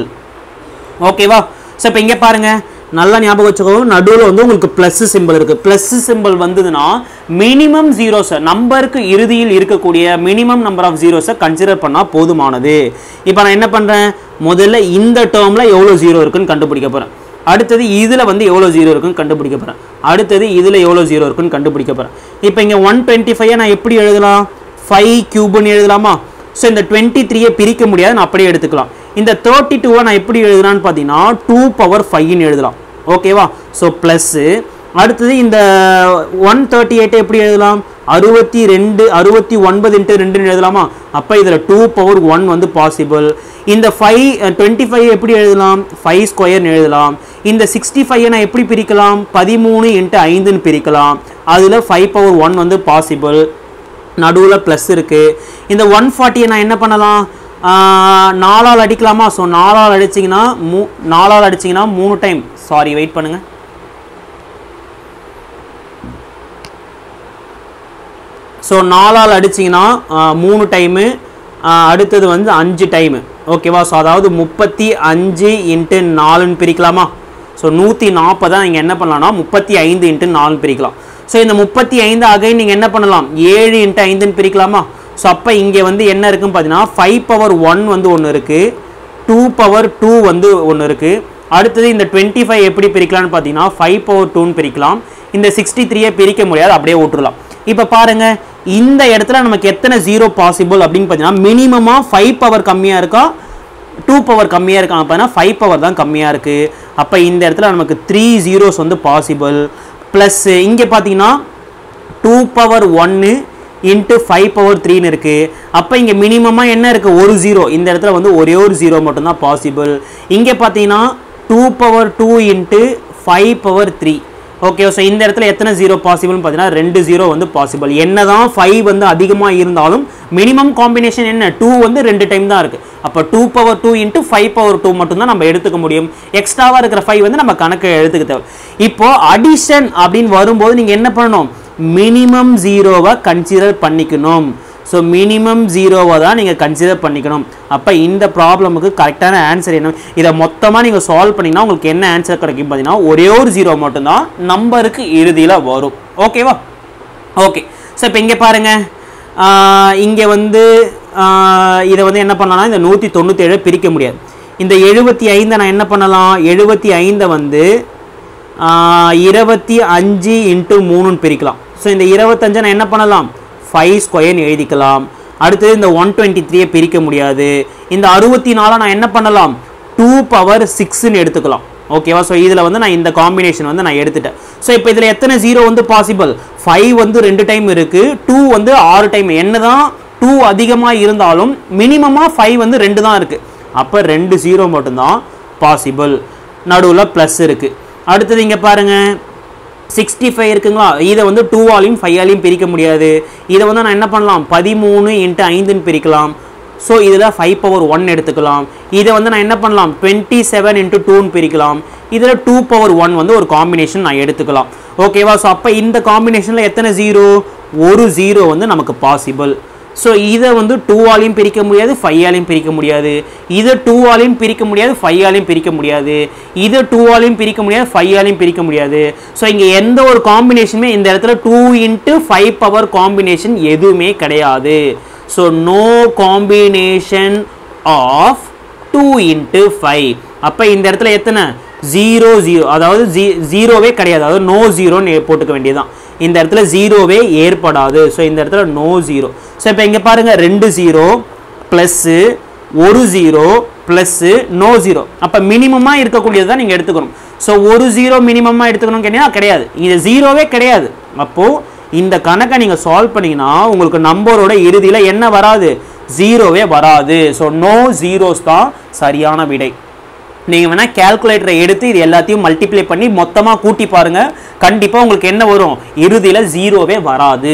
ஓகேவா ஸோ இப்போ இங்கே பாருங்கள் நல்லா ஞாபகம் வச்சுக்கோங்க நடுவில் வந்து உங்களுக்கு ப்ளஸ் சிம்பிள் இருக்குது ப்ளஸ் சிம்பிள் வந்ததுன்னா மினிமம் ஜீரோஸை நம்பருக்கு இறுதியில் இருக்கக்கூடிய மினிமம் நம்பர் ஆஃப் ஜீரோஸை கன்சிடர் பண்ணால் போதுமானது இப்போ நான் என்ன பண்ணுறேன் முதல்ல இந்த டேர்மில் எவ்வளோ ஜீரோ இருக்குன்னு கண்டுபிடிக்க போகிறேன் அடுத்தது இதில் வந்து எவ்வளோ ஜீரோ இருக்குன்னு கண்டுபிடிக்க போகிறேன் அடுத்தது இதில் எவ்வளோ ஜீரோ இருக்குன்னு கண்டுபிடிக்க போகிறேன் இப்போ இங்கே ஒன் டுவெண்ட்டி ஃபைவை நான் எப்படி எழுதலாம் ஃபைவ் கியூப்னு எழுதலாமா ஸோ இந்த டுவெண்ட்டி த்ரீயை பிரிக்க முடியாது நான் அப்படியே எடுத்துக்கலாம் இந்த தேர்ட்டி டூவை நான் எப்படி எழுதுறான்னு பார்த்தீங்கன்னா டூ பவர் ஃபைவ்னு எழுதலாம் ஓகேவா ஸோ ப்ளஸ்ஸு அடுத்தது இந்த ஒன் தேர்ட்டி எயிட்டை எப்படி எழுதலாம் அறுபத்தி ரெண்டு அறுபத்தி ஒன்பது இன்ட்டு ரெண்டுன்னு எழுதலாமா அப்போ இதில் டூ பவர் ஒன் வந்து பாசிபிள் இந்த ஃபைவ் டுவெண்ட்டி ஃபைவ் எப்படி எழுதலாம் ஃபைவ் ஸ்கொயர்னு எழுதலாம் இந்த சிக்ஸ்டி ஃபைவை நான் எப்படி பிரிக்கலாம் பதிமூணு இன்ட்டு ஐந்துன்னு பிரிக்கலாம் அதில் ஃபைவ் பவர் ஒன் வந்து பாசிபிள் நடுவில் ப்ளஸ் இருக்குது இந்த ஒன் ஃபார்ட்டியை நான் என்ன பண்ணலாம் ஆஹ், நாலால் அடிக்கலாமா ஸோ நாலால் அடிச்சிங்கன்னா மூ நாலால் அடிச்சிங்கன்னா மூணு டைம் சாரி வெயிட் பண்ணுங்கள் ஸோ நாலால் அடிச்சிங்கன்னா மூணு டைமு அடுத்தது வந்து அஞ்சு டைமு ஓகேவா ஸோ அதாவது முப்பத்தி அஞ்சு இன்ட்டு நாலுன்னு பிரிக்கலாமா ஸோ நூற்றி நாற்பதா நீங்கள் என்ன பண்ணலாம்னா முப்பத்தி ஐந்து இன்ட்டு நாலுன்னு பிரிக்கலாம் ஸோ இந்த முப்பத்தி ஐந்து அகைன் நீங்கள் என்ன பண்ணலாம் ஏழு இன்ட்டு ஐந்துன்னு பிரிக்கலாமா ஸோ அப்போ இங்கே வந்து என்ன இருக்குன்னு பார்த்தீங்கன்னா ஃபைவ் பவர் ஒன் வந்து ஒன்று இருக்குது டூ பவர் டூ வந்து ஒன்று இருக்குது அடுத்தது இந்த டுவெண்ட்டி ஃபைவ் எப்படி பிரிக்கலாம்னு பார்த்தீங்கன்னா ஃபைவ் பவர் டூன்னு பிரிக்கலாம் இந்த சிக்ஸ்டி த்ரீயை பிரிக்க முடியாது அப்படியே விட்டுறலாம் இப்போ பாருங்க இந்த இடத்துல நமக்கு எத்தனை ஜீரோ பாசிபிள் அப்படின்னு பார்த்தீங்கன்னா மினிமமாக ஃபைவ் பவர் கம்மியாக இருக்கா டூ பவர் கம்மியாக இருக்கா அப்படின்னா ஃபைவ் பவர் தான் கம்மியாக இருக்குது அப்போ இந்த இடத்துல நமக்கு த்ரீ ஜீரோஸ் வந்து பாசிபிள் ப்ளஸ் இங்கே பார்த்தீங்கன்னா டூ பவர் ஒன்று இன்ட்டு ஃபைவ் பவர் த்ரீன்னு இருக்குது அப்போ இங்கே மினிமமாக என்ன இருக்குது ஒரு ஜீரோ இந்த இடத்துல வந்து ஒரே ஒரு ஜீரோ மட்டும்தான் பாசிபிள் இங்கே பார்த்தீங்கன்னா two power two into five power three okay so இந்த இடத்துல எத்தனை ஜீரோ பாசிபிள்னு பார்த்தீங்கன்னா ரெண்டு ஜீரோ வந்து பாசிபிள் என்ன தான் ஃபைவ் வந்து அதிகமாக இருந்தாலும் மினிமம் காம்பினேஷன் என்ன டூ வந்து ரெண்டு டைம் தான் இருக்குது அப்போ two power two into five power two மட்டும்தான் நம்ம எடுத்துக்க முடியும் எக்ஸ்ட்ராவாக இருக்கிற ஃபைவ் வந்து நம்ம கணக்கு எடுத்துக்க தேவை இப்போ அடிஷன் அப்படின்னு வரும்போது நீங்கள் என்ன பண்ணணும் மினிமம் ஜீரோவை கன்சிடர் பண்ணிக்கணும் ஸோ மினிமம் ஜீரோவை தான் நீங்கள் கன்சிடர் பண்ணிக்கணும் அப்போ இந்த ப்ராப்ளமுக்கு கரெக்டான ஆன்சர் என்ன இதை மொத்தமாக நீங்கள் சால்வ் பண்ணிங்கன்னா உங்களுக்கு என்ன ஆன்சர் கிடைக்கும் பார்த்தீங்கன்னா ஒரே ஒரு ஜீரோ மட்டும்தான் நம்பருக்கு இறுதியில் வரும் ஓகேவா ஓகே ஸோ இப்போ இங்கே பாருங்கள் இங்கே வந்து ஆஹ் இதை வந்து என்ன பண்ணலாம்னா இந்த நூற்றி தொண்ணூற்றேழு பிரிக்க முடியாது இந்த எழுபத்தி ஐந்தை நான் என்ன பண்ணலாம் எழுபத்தி ஐந்தை வந்து ஆஹ் இருபத்தி அஞ்சு இன்ட்டு மூணுன்னு பிரிக்கலாம் ஸோ இந்த இருபத்தஞ்சை நான் என்ன பண்ணலாம் ஃபைவ் ஸ்கொயர்னு எழுதிக்கலாம் அடுத்தது இந்த ஒன் டுவெண்ட்டி த்ரீயை பிரிக்க முடியாது இந்த அறுபத்தி நாலை நான் என்ன பண்ணலாம் டூ பவர் சிக்ஸ்ன்னு எடுத்துக்கலாம் ஓகேவா ஸோ இதில் வந்து நான் இந்த காம்பினேஷன் வந்து நான் எடுத்துட்டேன் ஸோ இப்போ இதில் எத்தனை ஜீரோ வந்து பாசிபிள் ஃபைவ் வந்து ரெண்டு டைம் இருக்குது டூ வந்து ஆறு டைம் என்ன தான் டூ அதிகமாக இருந்தாலும் மினிமமாக ஃபைவ் வந்து ரெண்டு தான் இருக்குது அப்போ ரெண்டு ஜீரோ மட்டும்தான் பாசிபிள் நடுவில் ப்ளஸ் இருக்குது அடுத்தது இங்கே பாருங்கள் சிக்ஸ்டி ஃபைவ் இருக்குங்களா இதை வந்து டூவாலையும் ஃபைவாலையும் பிரிக்க முடியாது இதை வந்து நான் என்ன பண்ணலாம் பதிமூணு இன்ட்டு ஐந்துன்னு பிரிக்கலாம் ஸோ இதில் ஃபைவ் பவர் ஒன் எடுத்துக்கலாம் இதை வந்து நான் என்ன பண்ணலாம் டுவெண்ட்டி செவன் இன்ட்டு டூன்னு பிரிக்கலாம் இதில் டூ பவர் ஒன் வந்து ஒரு காம்பினேஷன் நான் எடுத்துக்கலாம் ஓகேவா ஸோ அப்போ இந்த காம்பினேஷனில் எத்தனை ஜீரோ ஒரு ஜீரோ வந்து நமக்கு பாசிபிள் ஸோ இதை வந்து டூவாலையும் பிரிக்க முடியாது ஃபைவாலையும் பிரிக்க முடியாது இதை டூவாலையும் பிரிக்க முடியாது ஃபைவாலையும் பிரிக்க முடியாது இதை டூவாலையும் பிரிக்க முடியாது ஃபைவாலையும் பிரிக்க முடியாது ஸோ இங்கே எந்த ஒரு காம்பினேஷனுமே இந்த இடத்துல two into five power combination எதுவுமே கிடையாது so no combination of two into five அப்போ இந்த இடத்துல எத்தனை ஜீரோ ஜீரோ அதாவது ஜீ ஜீரோவே கிடையாது அதாவது நோ ஜீரோன்னு போட்டுக்க வேண்டியதுதான் இந்த இடத்துல ஜீரோவே ஏற்படாது ஸோ இந்த இடத்துல நோ ஜீரோ ஸோ இப்போ இங்கே பாருங்கள் ரெண்டு ஜீரோ ப்ளஸ்ஸு ஒரு ஜீரோ ப்ளஸ்ஸு நோ ஜீரோ அப்போ மினிமமாக இருக்கக்கூடியது தான் நீங்கள் எடுத்துக்கணும் ஸோ ஒரு ஜீரோ மினிமமாக எடுத்துக்கணும் கேட்டீங்கன்னா கிடையாது இது ஜீரோவே கிடையாது அப்போது இந்த கணக்கை நீங்கள் சால்வ் பண்ணீங்கன்னா உங்களுக்கு நம்பரோட இறுதியில் என்ன வராது ஜீரோவே வராது ஸோ நோ ஜீரோஸ் தான் சரியான விடை நீங்கள் வேணால் கேல்குலேட்டரை எடுத்து இது எல்லாத்தையும் மல்டிப்ளை பண்ணி மொத்தமாக கூட்டி பாருங்கள் கண்டிப்பாக உங்களுக்கு என்ன வரும் இறுதியில் ஜீரோவே வராது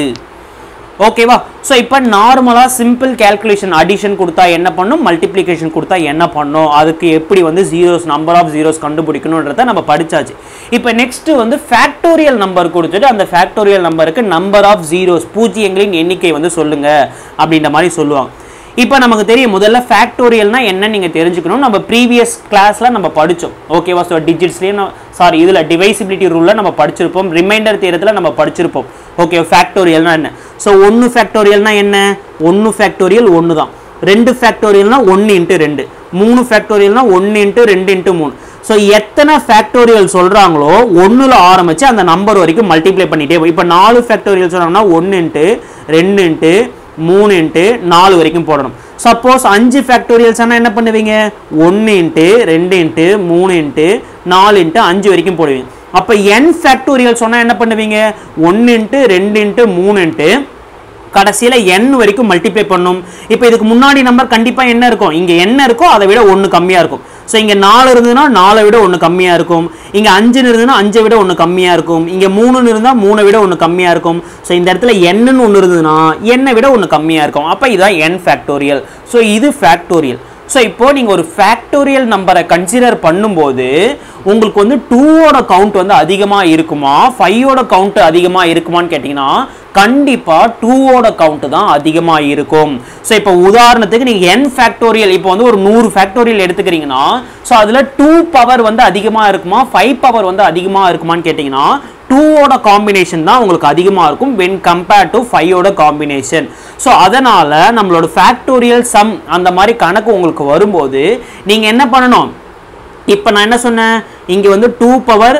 ஓகேவா ஸோ இப்போ நார்மலாக சிம்பிள் கேல்குலேஷன் அடிஷன் கொடுத்தா என்ன பண்ணும் மல்டிப்ளிகேஷன் கொடுத்தா என்ன பண்ணும் அதுக்கு எப்படி வந்து ஜீரோஸ் நம்பர் ஆஃப் ஜீரோஸ் கண்டுபிடிக்கணுன்றத நம்ம படிச்சாச்சு இப்போ நெக்ஸ்ட் வந்து ஃபேக்டோரியல் நம்பர் கொடுத்துட்டு அந்த ஃபேக்டோரியல் நம்பருக்கு நம்பர் ஆஃப் ஜீரோஸ் பூஜ்ஜியங்களின் எண்ணிக்கை வந்து சொல்லுங்க அப்படின்ற மாதிரி சொல்லுவாங்க இப்போ நமக்கு தெரியும் முதல்ல ஃபேக்டோரியல்னா என்ன நீங்கள் தெரிஞ்சுக்கணும் நம்ம ப்ரீவியஸ் கிளாஸில் நம்ம படித்தோம் ஓகேவா ஸோ டிஜிட்ஸ்லேயும் சாரி இதில் டிவைசிபிலிட்டி ரூலில் நம்ம படிச்சிருப்போம் ரிமைண்டர் தேரத்தில் நம்ம படிச்சிருப்போம் ஓகே ஃபேக்டோரியல்னா என்ன ஸோ ஒன்று ஃபேக்டோரியல்னா என்ன ஒன்று ஃபேக்டோரியல் ஒன்று தான் ரெண்டு ஃபேக்டோரியல்னா ஒன்று இன்ட்டு ரெண்டு மூணு ஃபேக்டோரியல்னா ஒன்று இன்ட்டு ரெண்டு இன்ட்டு மூணு ஸோ எத்தனை ஃபேக்டோரியல் சொல்கிறாங்களோ ஒன்றில் ஆரம்பித்து அந்த நம்பர் வரைக்கும் மல்டிப்ளை பண்ணிகிட்டே போய் இப்போ நாலு ஃபேக்டோரியல் சொன்னாங்கன்னா ஒன்று இன்ட்டு ரெண்டு இன்ட்டு மூணு இன்ட்டு நாலு வரைக்கும் போடணும் சப்போஸ் அஞ்சு ஃபேக்டோரியல்ஸ் ஆனால் என்ன பண்ணுவீங்க ஒன்று இன்ட்டு ரெண்டு இன்ட்டு மூணு இன்ட்டு நாலு இன்ட்டு அஞ்சு வரைக்கும் போடுவீங்க அப்போ என் ஃபேக்டோரியல் சொன்னால் என்ன பண்ணுவீங்க ஒன்று இன்ட்டு ரெண்டு இன்ட்டு மூணு இன்ட்டு கடைசியில் n வரைக்கும் மல்டிப்ளை பண்ணும் இப்போ இதுக்கு முன்னாடி நம்பர் கண்டிப்பாக என்ன இருக்கும் இங்கே என்ன இருக்கோ அதை விட ஒன்று கம்மியாக இருக்கும் ஸோ இங்கே நாலு இருந்ததுன்னா நாலை விட ஒன்று கம்மியாக இருக்கும் இங்கே அஞ்சுன்னு இருந்ததுன்னா அஞ்சை விட ஒன்று கம்மியாக இருக்கும் இங்கே மூணுன்னு இருந்தால் மூணை விட ஒன்று கம்மியாக இருக்கும் ஸோ இந்த இடத்துல என்னன்னு ஒன்று இருந்ததுன்னா என்னை விட ஒன்று கம்மியாக இருக்கும் அப்போ இதுதான் n ஃபேக்டோரியல் ஸோ இது ஃபேக்டோரியல் ஸோ இப்போ நீங்கள் ஒரு ஃபேக்டோரியல் நம்பரை கன்சிடர் பண்ணும்போது உங்களுக்கு வந்து டூவோட கவுண்ட் வந்து அதிகமாக இருக்குமா ஃபைவோட கவுண்ட் அதிகமாக இருக்குமான்னு கேட்டிங்கன்னா கண்டிப்பாக டூவோட கவுண்ட் தான் அதிகமாக இருக்கும் ஸோ இப்போ உதாரணத்துக்கு நீங்கள் என் ஃபேக்டோரியல் இப்போ வந்து ஒரு நூறு ஃபேக்டோரியல் எடுத்துக்கிறீங்கன்னா ஸோ அதில் டூ பவர் வந்து அதிகமாக இருக்குமா ஃபைவ் பவர் வந்து அதிகமாக இருக்குமான்னு கேட்டிங்கன்னா டூவோட காம்பினேஷன் தான் உங்களுக்கு அதிகமாக இருக்கும் வென் கம்பேர்ட் டு ஃபைவோட காம்பினேஷன் ஸோ அதனால் நம்மளோட ஃபேக்டோரியல் சம் அந்த மாதிரி கணக்கு உங்களுக்கு வரும்போது நீங்கள் என்ன பண்ணணும் இப்போ நான் என்ன சொன்னேன் இங்கே வந்து டூ பவர்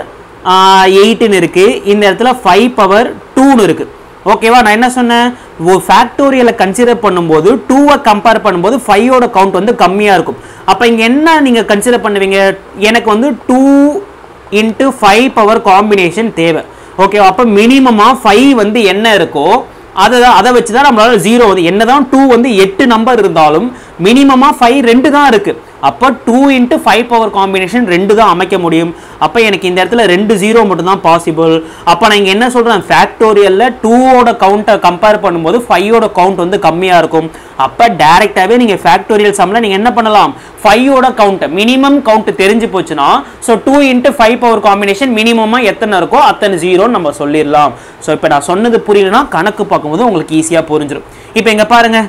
எயிட்டுன்னு இருக்குது இந்த இடத்துல ஃபைவ் பவர் டூன்னு இருக்குது ஓகேவா நான் என்ன சொன்னேன் ஃபேக்டோரியலை கன்சிடர் பண்ணும்போது டூவை கம்பேர் பண்ணும்போது ஃபைவோட கவுண்ட் வந்து கம்மியாக இருக்கும் அப்போ இங்கே என்ன நீங்கள் கன்சிடர் பண்ணுவீங்க எனக்கு வந்து two into five power combination தேவை ஓகேவா அப்போ மினிமமாக ஃபைவ் வந்து என்ன இருக்கோ அதை தான் அதை வச்சு தான் நம்மளால ஜீரோ வந்து என்ன தான் டூ வந்து எட்டு நம்பர் இருந்தாலும் மினிமமாக ஃபைவ் ரெண்டு தான் இருக்குது அப்போ two into five power combination ரெண்டு தான் அமைக்க முடியும் அப்போ எனக்கு இந்த இடத்துல ரெண்டு ஜீரோ மட்டும்தான் பாசிபிள் அப்போ நான் இங்கே என்ன சொல்கிறேன் ஃபேக்டோரியலில் டூவோட கவுண்ட்டை கம்பேர் பண்ணும்போது ஃபைவோட கவுண்ட் வந்து கம்மியாக இருக்கும் அப்போ டேரெக்டாகவே நீங்கள் ஃபேக்டோரியல் சம்மில் நீங்கள் என்ன பண்ணலாம் ஃபைவோட கவுண்ட் மினிமம் கவுண்ட் தெரிஞ்சு போச்சுன்னா so two into five power combination மினிமமாக எத்தனை இருக்கோ அத்தனை ஜீரோன்னு நம்ம சொல்லிடலாம் ஸோ இப்போ நான் சொன்னது புரியலனா கணக்கு பார்க்கும்போது உங்களுக்கு ஈஸியாக புரிஞ்சிடும் இப்போ இங்கே பாருங்கள்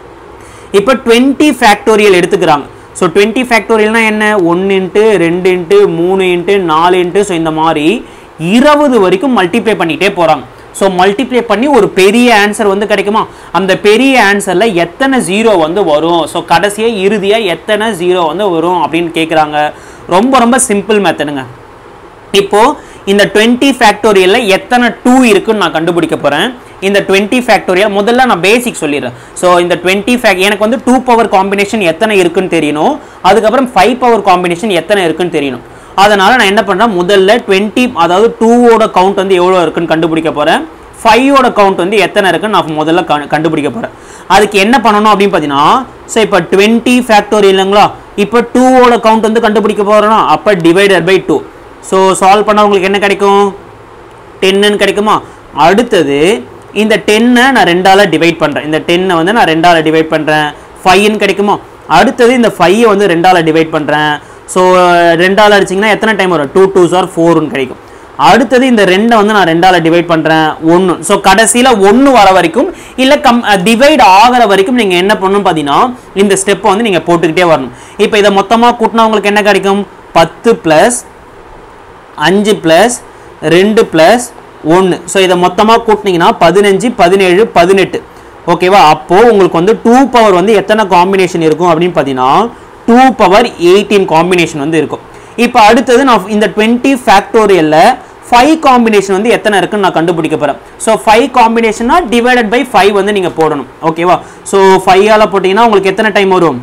இப்போ டுவெண்ட்டி ஃபேக்டோரியல் எடுத்துக்கிறாங்க ஸோ டுவெண்ட்டி ஃபேக்டோரியல்னா என்ன ஒன்று இன்ட்டு ரெண்டு இன்ட்டு மூணு இன்ட்டு நாலு இன்ட்டு ஸோ இந்த மாதிரி இருபது வரைக்கும் மல்டிப்ளை பண்ணிகிட்டே போகிறாங்க ஸோ மல்டிப்ளை பண்ணி ஒரு பெரிய ஆன்சர் வந்து கிடைக்குமா அந்த பெரிய ஆன்சரில் எத்தனை ஜீரோ வந்து வரும் ஸோ கடைசியாக இறுதியாக எத்தனை ஜீரோ வந்து வரும் அப்படின்னு கேட்குறாங்க ரொம்ப ரொம்ப சிம்பிள் மெத்தடுங்க இப்போ இந்த டுவெண்ட்டி ஃபேக்டோரியலில் எத்தனை டூ இருக்குன்னு நான் கண்டுபிடிக்க போகிறேன் இந்த டுவெண்ட்டி ஃபேக்டோரியல் முதல்ல நான் பேசிக் சொல்லிடுறேன் ஸோ இந்த டுவெண்ட்டி ஃபேக் எனக்கு வந்து டூ பவர் காம்பினேஷன் எத்தனை இருக்குன்னு தெரியணும் அதுக்கப்புறம் ஃபைவ் பவர் காம்பினேஷன் எத்தனை இருக்குன்னு தெரியணும் அதனால் நான் என்ன பண்ணுறேன் முதல்ல டுவெண்ட்டி அதாவது டூவோட கவுண்ட் வந்து எவ்வளோ இருக்குன்னு கண்டுபிடிக்க போகிறேன் ஃபைவோட கவுண்ட் வந்து எத்தனை இருக்குன்னு நான் முதல்ல கண்டு- கண்டுபிடிக்க போகிறேன் அதுக்கு என்ன பண்ணணும் அப்படின்னு பார்த்தீங்கன்னா ஸோ இப்போ டுவெண்ட்டி ஃபேக்டோரியல் இல்லைங்களா இப்போ டூவோட கவுண்ட் வந்து கண்டுபிடிக்க போகிறோன்னா அப்போ divided by two so solve பண்ணால் உங்களுக்கு என்ன கிடைக்கும் டென்னுன்னு கிடைக்குமா அடுத்தது இந்த டென்னை நான் ரெண்டால டிவைட் பண்ணுறேன் இந்த டென்னை வந்து நான் ரெண்டால டிவைட் பண்ணுறேன் ஃபைவ்னு கிடைக்குமா அடுத்தது இந்த ஃபைவை வந்து ரெண்டால டிவைட் பண்ணுறேன் ஸோ ரெண்டால அடிச்சிங்கன்னா எத்தனை டைம் வரும் டூ டூ சார் ஃபோர்னு கிடைக்கும் அடுத்தது இந்த ரெண்டை வந்து நான் ரெண்டால டிவைட் பண்ணுறேன் ஒன்று ஸோ கடைசியில் ஒன்று வர வரைக்கும் இல்லை கம் டிவைட் ஆகிற வரைக்கும் நீங்கள் என்ன பண்ணணும் பார்த்தீங்கன்னா இந்த ஸ்டெப்பை வந்து நீங்கள் போட்டுக்கிட்டே வரணும் இப்போ இதை மொத்தமாக கூட்டினா உங்களுக்கு என்ன கிடைக்கும் பத்து ப்ளஸ் அஞ்சு ப்ளஸ் ரெண்டு ப்ளஸ் ஒன்று ஸோ இதை மொத்தமாக கூட்டினீங்கன்னா பதினஞ்சு பதினேழு பதினெட்டு ஓகேவா அப்போது உங்களுக்கு வந்து டூ பவர் வந்து எத்தனை காம்பினேஷன் இருக்கும் அப்படின்னு பார்த்தீங்கன்னா டூ பவர் எயிட்டீன் காம்பினேஷன் வந்து இருக்கும் இப்போ அடுத்தது நான் இந்த டுவெண்ட்டி ஃபேக்டோரியலில் ஃபைவ் காம்பினேஷன் வந்து எத்தனை இருக்குன்னு நான் கண்டுபிடிக்க போகிறேன் ஸோ ஃபைவ் காம்பினேஷனா டிவைடட் பை ஃபைவ் வந்து நீங்கள் போடணும் ஓகேவா ஸோ ஃபைவால் போட்டிங்கன்னா உங்களுக்கு எத்தனை டைம் வரும்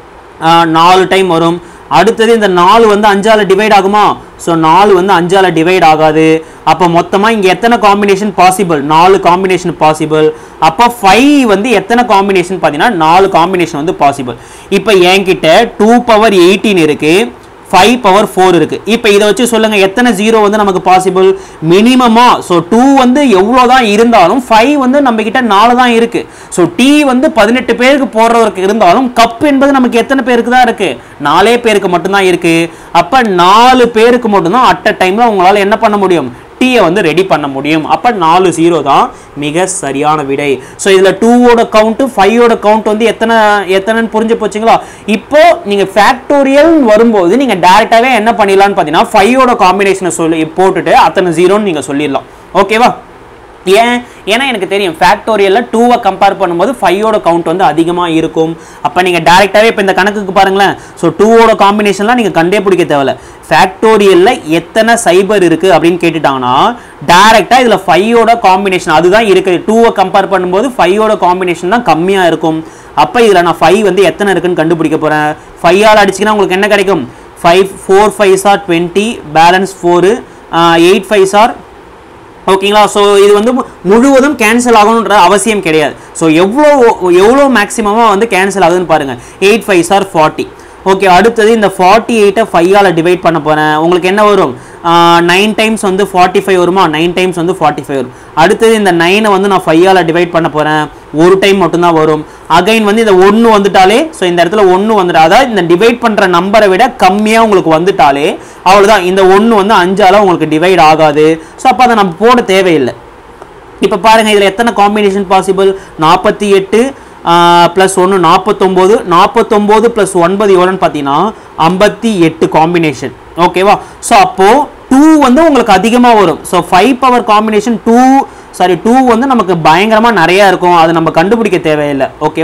ஆஹ் நாலு டைம் வரும் அடுத்தது இந்த நாலு வந்து அஞ்சால டிவைட் ஆகுமா ஸோ நாலு வந்து அஞ்சால டிவைட் ஆகாது அப்போ மொத்தமாக இங்கே எத்தனை காம்பினேஷன் பாசிபிள் நாலு காம்பினேஷன் பாசிபிள் அப்போ ஃபைவ் வந்து எத்தனை காம்பினேஷன் பார்த்தீங்கன்னா நாலு காம்பினேஷன் வந்து பாசிபிள் இப்போ என்கிட்ட டூ பவர் எயிட்டீன் இருக்குது ஃபைவ் பவர் ஃபோர் இருக்குது இப்போ இதை வச்சு சொல்லுங்கள் எத்தனை ஜீரோ வந்து நமக்கு பாசிபிள் மினிமமாக ஸோ டூ வந்து எவ்வளோ தான் இருந்தாலும் ஃபைவ் வந்து நம்ம கிட்ட நாலு தான் இருக்குது ஸோ டீ வந்து பதினெட்டு பேருக்கு போடுறவருக்கு இருந்தாலும் கப் என்பது நமக்கு எத்தனை பேருக்கு தான் இருக்குது நாலே பேருக்கு மட்டும்தான் இருக்குது அப்போ நாலு பேருக்கு மட்டும்தான் அட் அ டைமில் உங்களால் என்ன பண்ண முடியும் டீயை வந்து ரெடி பண்ண முடியும் அப்போ நாலு ஜீரோ தான் மிக சரியான விடை ஸோ இதில் டூவோட கவுண்ட்டு ஃபைவோட கவுண்ட் வந்து எத்தனை எத்தனைன்னு புரிஞ்சு போச்சுங்களா இப்போ நீங்கள் ஃபேக்டோரியல் வரும்போது நீங்கள் டேரெக்டாகவே என்ன பண்ணிடலாம்னு பார்த்தீங்கன்னா ஃபைவோட காம்பினேஷனை சொல்லி போட்டுட்டு அத்தனை ஜீரோன்னு நீங்கள் சொல்லிடலாம் ஓகேவா ஏன் ஏன்னா எனக்கு தெரியும் ஃபேக்டோரியலில் டூவை கம்பேர் பண்ணும்போது ஃபைவோட கவுண்ட் வந்து அதிகமாக இருக்கும் அப்போ நீங்கள் டேரெக்டாகவே இப்போ இந்த கணக்குக்கு பாருங்களேன் ஸோ டூவோட காம்பினேஷன்லாம் நீங்கள் கண்டே பிடிக்க தேவையில்ல ஃபேக்டோரியலில் எத்தனை சைபர் இருக்குது அப்படின்னு கேட்டுட்டாங்கன்னா டேரெக்டாக இதில் ஃபைவோட காம்பினேஷன் அதுதான் இருக்குது டூவை கம்பேர் பண்ணும்போது ஃபைவோட காம்பினேஷன் தான் கம்மியாக இருக்கும் அப்போ இதில் நான் ஃபைவ் வந்து எத்தனை இருக்குன்னு கண்டுபிடிக்க போகிறேன் ஃபைவால் அடிச்சிங்கன்னா உங்களுக்கு என்ன கிடைக்கும் ஃபைவ் ஃபோர் ஃபைவ் சார் twenty balance four eight five சார் ஓகேங்களா ஸோ இது வந்து மு- முழுவதும் கேன்சல் ஆகணுன்ற அவசியம் கிடையாது ஸோ எவ்வளோ எவ்வளோ மேக்ஸிமமாக வந்து கேன்சல் ஆகுதுன்னு பாருங்கள் எயிட் ஃபைவ் சார் ஃபார்ட்டி ஓகே அடுத்தது இந்த ஃபார்ட்டி எயிட்டை ஃபைவால் டிவைட் பண்ண போகிறேன் உங்களுக்கு என்ன வரும் நைன் டைம்ஸ் வந்து ஃபார்ட்டி ஃபைவ் வருமா நைன் டைம்ஸ் வந்து ஃபார்ட்டி ஃபைவ் வரும் அடுத்தது இந்த நைனை வந்து நான் ஃபைவால் டிவைட் பண்ண போகிறேன் ஒரு டைம் மட்டும்தான் வரும் அகைன் வந்து இந்த ஒன்று வந்துட்டாலே ஸோ இந்த இடத்துல ஒன்று வந்துட்டா அதாவது இந்த டிவைட் பண்ணுற நம்பரை விட கம்மியாக உங்களுக்கு வந்துட்டாலே அவ்வளோதான் இந்த ஒன்று வந்து அஞ்சால உங்களுக்கு டிவைட் ஆகாது ஸோ அப்போ அதை நம்ம போட தேவையில்லை இப்போ பாருங்கள் இதில் எத்தனை காம்பினேஷன் பாசிபிள் நாற்பத்தி எட்டு ப்ளஸ் ஒன்று நாற்பத்தொம்போது நாற்பத்தொம்போது ப்ளஸ் ஒன்பது எவ்வளோன்னு பார்த்தீங்கன்னா ஐம்பத்தி எட்டு காம்பினேஷன் ஓகேவா ஸோ அப்போது டூ வந்து உங்களுக்கு அதிகமாக வரும் so five power combination two sorry two வந்து நமக்கு பயங்கரமாக நிறையா இருக்கும் அது நம்ம கண்டுபிடிக்க தேவையில்லை ஓகேவா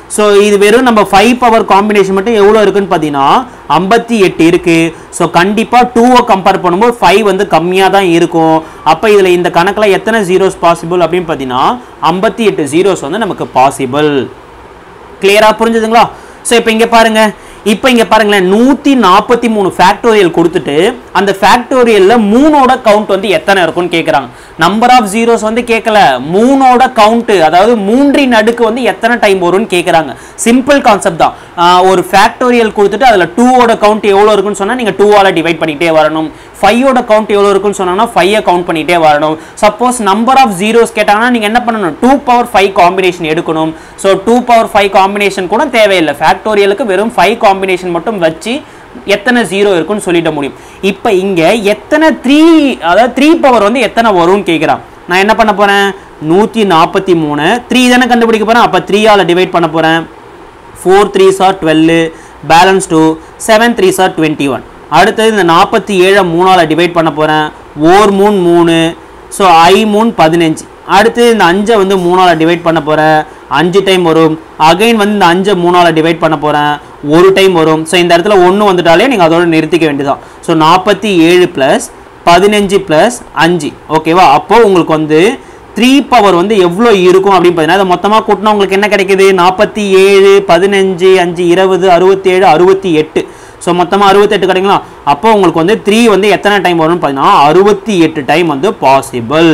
ஸோ இது வெறும் நம்ம ஃபைவ் பவர் காம்பினேஷன் மட்டும் எவ்வளோ இருக்குன்னு பார்த்தீங்கன்னா ஐம்பத்தி எட்டு இருக்கு ஸோ கண்டிப்பாக டூவை கம்பேர் பண்ணும்போது ஃபைவ் வந்து கம்மியாக தான் இருக்கும் அப்போ இதில் இந்த கணக்கில் எத்தனை ஜீரோஸ் பாசிபிள் அப்படின்னு பார்த்தீங்கன்னா ஐம்பத்தி எட்டு ஜீரோஸ் வந்து நமக்கு பாசிபிள் கிளியரா புரிஞ்சுதுங்களா ஸோ இப்போ இங்க பாருங்க இப்போ இங்க பாருங்களேன் நூத்தி நாற்பத்தி மூணு ஃபேக்டோரியல் கொடுத்துட்டு அந்த ஃபேக்டோரியல்ல மூணோட கவுண்ட் வந்து எத்தனை இருக்கும்னு கேட்குறாங்க நம்பர் ஆஃப் ஜீரோஸ் வந்து கேட்கல மூணோட கவுண்ட் அதாவது மூன்றின் அடுக்கு வந்து எத்தனை டைம் வரும்னு கேட்குறாங்க சிம்பிள் கான்செப்ட் தான் ஆஹ் ஒரு ஃபேக்டோரியல் கொடுத்துட்டு அதில் டூவோட கவுண்ட் எவ்வளோ இருக்குன்னு சொன்னால் நீங்கள் டூவால் டிவைட் பண்ணிக்கிட்டே வரணும் ஃபைவோட கவுண்ட் எவ்வளோ இருக்குன்னு சொன்னாங்கன்னா ஃபைவை கவுண்ட் பண்ணிட்டே வரணும் சப்போஸ் நம்பர் ஆஃப் ஜீரோஸ் கேட்டாங்கன்னா நீங்கள் என்ன பண்ணணும் டூ பவர் ஃபைவ் காம்பினேஷன் எடுக்கணும் so two power five combination கூட தேவையில்லை ஃபேக்டோரியலுக்கு வெறும் ஃபைவ் காம்பினேஷன் மட்டும் வச்சு எத்தனை ஜீரோ இருக்குன்னு சொல்லிட முடியும் இப்போ இங்கே எத்தனை த்ரீ அதாவது த்ரீ பவர் வந்து எத்தனை வரும்னு கேட்குறான் நான் என்ன பண்ண போகிறேன் நூற்றி நாற்பத்தி மூணு த்ரீ தானே கண்டுபிடிக்க போகிறேன் அப்போ த்ரீயால் டிவைட் பண்ண போகிறேன் ஃபோர் த்ரீ சார் twelve balance two seven three சார் டுவெண்ட்டி ஒன் அடுத்தது இந்த நாற்பத்தி ஏழை மூணால் டிவைட் பண்ண போகிறேன் ஓர் மூணு மூணு ஸோ ஐ மூணு பதினஞ்சு அடுத்து இந்த அஞ்சை வந்து மூணால் டிவைட் பண்ண போகிறேன் அஞ்சு டைம் வரும் அகைன் வந்து இந்த அஞ்சை மூணால் டிவைட் பண்ண போகிறேன் ஒரு டைம் வரும் ஸோ இந்த இடத்துல ஒன்று வந்துட்டாலே நீங்கள் அதோட நிறுத்திக்க வேண்டியதான் ஸோ நாற்பத்தி ஏழு ப்ளஸ் பதினஞ்சு ப்ளஸ் அஞ்சு ஓகேவா அப்போது உங்களுக்கு வந்து த்ரீ பவர் வந்து எவ்வளோ இருக்கும் அப்படின்னு பார்த்தீங்கன்னா அதை மொத்தமாக கூட்டினா உங்களுக்கு என்ன கிடைக்குது நாற்பத்தி ஏழு பதினஞ்சு அஞ்சு இருபது அறுபத்தேழு அறுபத்தி எட்டு ஸோ மொத்தமாக அறுபத்தெட்டு கிடைங்களா அப்போ உங்களுக்கு வந்து த்ரீ வந்து எத்தனை டைம் வரும்னு பார்த்தீங்கன்னா அறுபத்தி எட்டு டைம் வந்து பாசிபிள்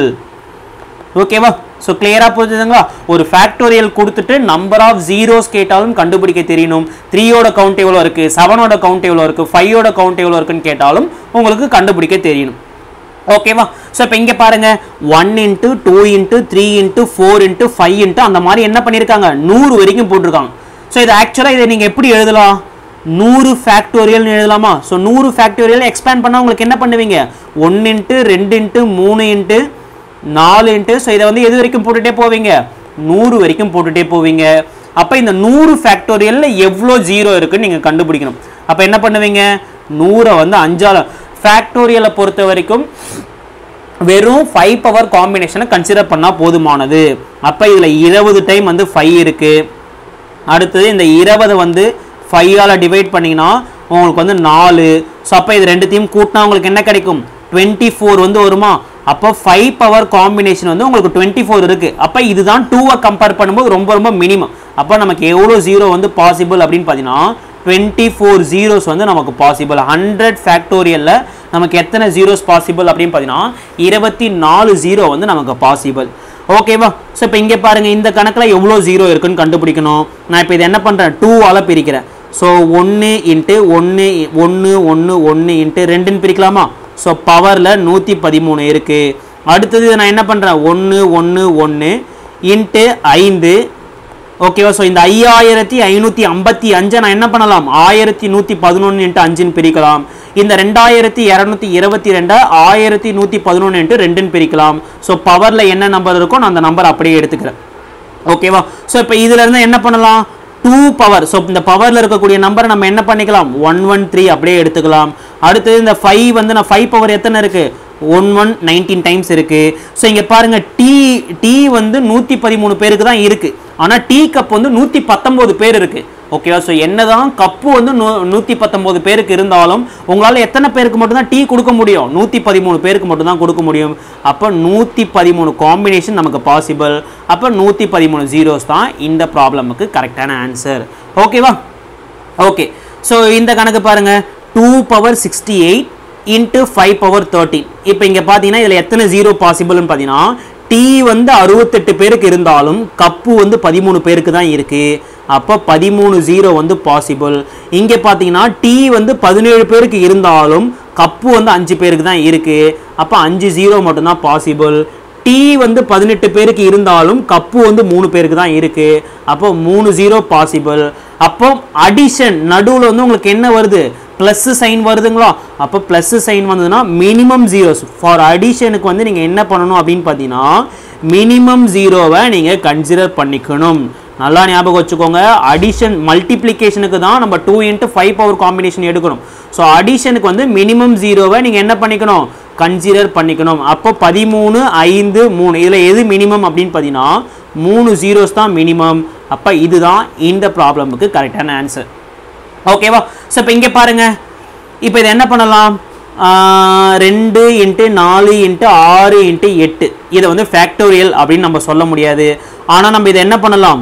ஓகேவா ஸோ கிளியராக புரிஞ்சுதுங்களா ஒரு ஃபேக்டோரியல் கொடுத்துட்டு நம்பர் ஆஃப் ஜீரோஸ் கேட்டாலும் கண்டுபிடிக்க தெரியணும் த்ரீயோட கவுண்ட் எவ்வளோ இருக்குது செவனோட கவுண்ட் எவ்வளோ இருக்குது ஃபைவோட கவுண்ட் எவ்வளோ இருக்குன்னு கேட்டாலும் உங்களுக்கு கண்டுபிடிக்க தெரியணும் ஓகேவா ஸோ இப்போ இங்கே பாருங்க one into two into three into four into five into அந்த மாதிரி என்ன பண்ணியிருக்காங்க நூறு வரைக்கும் போட்டிருக்காங்க ஸோ இது ஆக்சுவலாக இதை நீங்கள் எப்படி எழுதலாம் நூறு ஃபேக்டோரியல்னு எழுதலாமா ஸோ நூறு ஃபேக்டோரியல் எக்ஸ்பேண்ட் பண்ணால் உங்களுக்கு என்ன பண்ணுவீங்க ஒன் இன்ட்டு ரெண்டு இன்ட்டு மூணு இன்ட்டு நாலு இன்ட்டு ஸோ இதை வந்து எது வரைக்கும் போட்டுகிட்டே போவீங்க நூறு வரைக்கும் போட்டுகிட்டே போவீங்க அப்போ இந்த நூறு ஃபேக்டோரியலில் எவ்வளோ ஜீரோ இருக்குன்னு நீங்கள் கண்டுபிடிக்கணும் அப்போ என்ன பண்ணுவீங்க நூறை வந்து அஞ்சால் ஃபேக்டோரியலை பொறுத்த வரைக்கும் வெறும் ஃபைவ் பவர் காம்பினேஷனை கன்சிடர் பண்ணால் போதுமானது அப்போ இதில் இருபது டைம் வந்து ஃபைவ் இருக்குது அடுத்தது இந்த இருபதை வந்து ஃபைவால் டிவைட் பண்ணிங்கன்னா உங்களுக்கு வந்து நாலு ஸோ அப்போ இது ரெண்டுத்தையும் கூட்டினா உங்களுக்கு என்ன கிடைக்கும் டுவெண்ட்டி ஃபோர் வந்து வருமா அப்போ ஃபைவ் பவர் காம்பினேஷன் வந்து உங்களுக்கு டுவெண்ட்டி ஃபோர் இருக்குது அப்போ இதுதான் டூவை கம்பேர் பண்ணும்போது ரொம்ப ரொம்ப மினிமம் அப்போ நமக்கு எவ்வளோ ஜீரோ வந்து பாசிபிள் அப்படின்னு பார்த்தீங்கன்னா டுவெண்ட்டி ஃபோர் ஜீரோஸ் வந்து நமக்கு பாசிபிள் ஹண்ட்ரட் ஃபேக்டோரியலில் நமக்கு எத்தனை ஜீரோஸ் பாசிபிள் அப்படின்னு பார்த்தீங்கன்னா இருபத்தி நாலு ஜீரோ வந்து நமக்கு பாசிபிள் ஓகேவா ஸோ இப்போ இங்கே பாருங்கள் இந்த கணக்கில் எவ்வளோ ஜீரோ இருக்குன்னு கண்டுபிடிக்கணும் நான் இப்போ இது என்ன பண்ணுறேன் டூவால் பிரிக்கிறேன் ஸோ ஒன்று இன்ட்டு ஒன்று ஒன்று ஒன்று ஒன்று இன்ட்டு ரெண்டுன்னு பிரிக்கலாமா ஸோ பவரில் நூற்றி பதிமூணு இருக்குது அடுத்தது நான் என்ன பண்ணுறேன் ஒன்று ஒன்று ஒன்று இன்ட்டு ஐந்து ஓகேவா ஸோ இந்த ஐயாயிரத்தி ஐநூற்றி ஐம்பத்தி அஞ்சை நான் என்ன பண்ணலாம் ஆயிரத்தி நூற்றி பதினொன்று இன்ட்டு அஞ்சுன்னு பிரிக்கலாம் இந்த ரெண்டாயிரத்தி இரநூத்தி இருபத்தி ரெண்டை ஆயிரத்தி நூற்றி பதினொன்று இன்ட்டு ரெண்டுன்னு பிரிக்கலாம் ஸோ பவரில் என்ன நம்பர் இருக்கோ நான் அந்த நம்பர் அப்படியே எடுத்துக்கிறேன் ஓகேவா ஸோ இப்போ இதுல இருந்து என்ன பண்ணலாம் டூ பவர் ஸோ இந்த பவரில் இருக்கக்கூடிய நம்பரை நம்ம என்ன பண்ணிக்கலாம் ஒன் ஒன் த்ரீ அப்படியே எடுத்துக்கலாம் அடுத்தது இந்த ஃபைவ் வந்து நான் ஃபைவ் பவர் எத்தனை இருக்கு ஒன் ஒன் நைன்டீன் டைம்ஸ் இருக்கு ஸோ இங்கே பாருங்க டீ டீ வந்து நூற்றி பதிமூணு பேருக்கு தான் இருக்கு ஆனால் டீ கப் வந்து நூற்றி பத்தொம்போது பேர் இருக்கு ஓகேவா ஸோ என்னதான் கப்பு வந்து நூ நூற்றி பத்தொம்போது பேருக்கு இருந்தாலும் உங்களால் எத்தனை பேருக்கு மட்டும்தான் டீ கொடுக்க முடியும் நூற்றி பதிமூணு பேருக்கு மட்டும்தான் கொடுக்க முடியும் அப்போ நூற்றி பதிமூணு காம்பினேஷன் நமக்கு பாசிபிள் அப்போ நூற்றி பதிமூணு ஜீரோஸ் தான் இந்த ப்ராப்ளமுக்கு கரெக்டான ஆன்சர் ஓகேவா ஓகே ஸோ இந்த கணக்கு பாருங்க two power sixty eight into five power thirteen இப்போ இங்கே பார்த்தீங்கன்னா இதில் எத்தனை ஜீரோ பாசிபிள்னு பார்த்தீங்கன்னா டீ வந்து அறுபத்தெட்டு பேருக்கு இருந்தாலும் கப்பு வந்து பதிமூணு பேருக்கு தான் இருக்குது அப்போ பதிமூணு ஜீரோ வந்து பாசிபிள் இங்கே பார்த்தீங்கன்னா டீ வந்து பதினேழு பேருக்கு இருந்தாலும் கப்பு வந்து அஞ்சு பேருக்கு தான் இருக்குது அப்போ அஞ்சு ஜீரோ மட்டும்தான் பாசிபிள் டீ வந்து பதினெட்டு பேருக்கு இருந்தாலும் கப்பு வந்து மூணு பேருக்கு தான் இருக்கு அப்போ மூணு ஜீரோ பாசிபிள் அப்போ அடிஷன் நடுவில் வந்து உங்களுக்கு என்ன வருது ப்ளஸ் சைன் வருதுங்களா அப்போ ப்ளஸ் சைன் வந்ததுன்னா மினிமம் ஜீரோஸ் ஃபார் அடிஷனுக்கு வந்து நீங்கள் என்ன பண்ணணும் அப்படின்னு பார்த்தீங்கன்னா மினிமம் ஜீரோவை நீங்கள் கன்சிடர் பண்ணிக்கணும் நல்லா ஞாபகம் வச்சுக்கோங்க அடிஷன் மல்டிப்ளிகேஷனுக்கு தான் நம்ம two into five power combination எடுக்கணும் ஸோ அடிஷனுக்கு வந்து மினிமம் ஜீரோவை நீங்கள் என்ன பண்ணிக்கணும் கன்சிடர் பண்ணிக்கணும் அப்போ பதிமூணு ஐந்து மூணு இதில் எது மினிமம் அப்படின்னு பார்த்தீங்கன்னா மூணு ஜீரோஸ் தான் மினிமம் அப்போ இதுதான் இந்த ப்ராப்ளமுக்கு கரெக்டான ஆன்சர் ஓகேவா ஸோ இப்போ இங்கே பாருங்க இப்போ இதை என்ன பண்ணலாம் ஆஹ் ரெண்டு இன்ட்டு நாலு இன்ட்டு ஆறு இன்ட்டு எட்டு இதை வந்து ஃபேக்டோரியல் அப்படின்னு நம்ம சொல்ல முடியாது ஆனால் நம்ம இதை என்ன பண்ணலாம்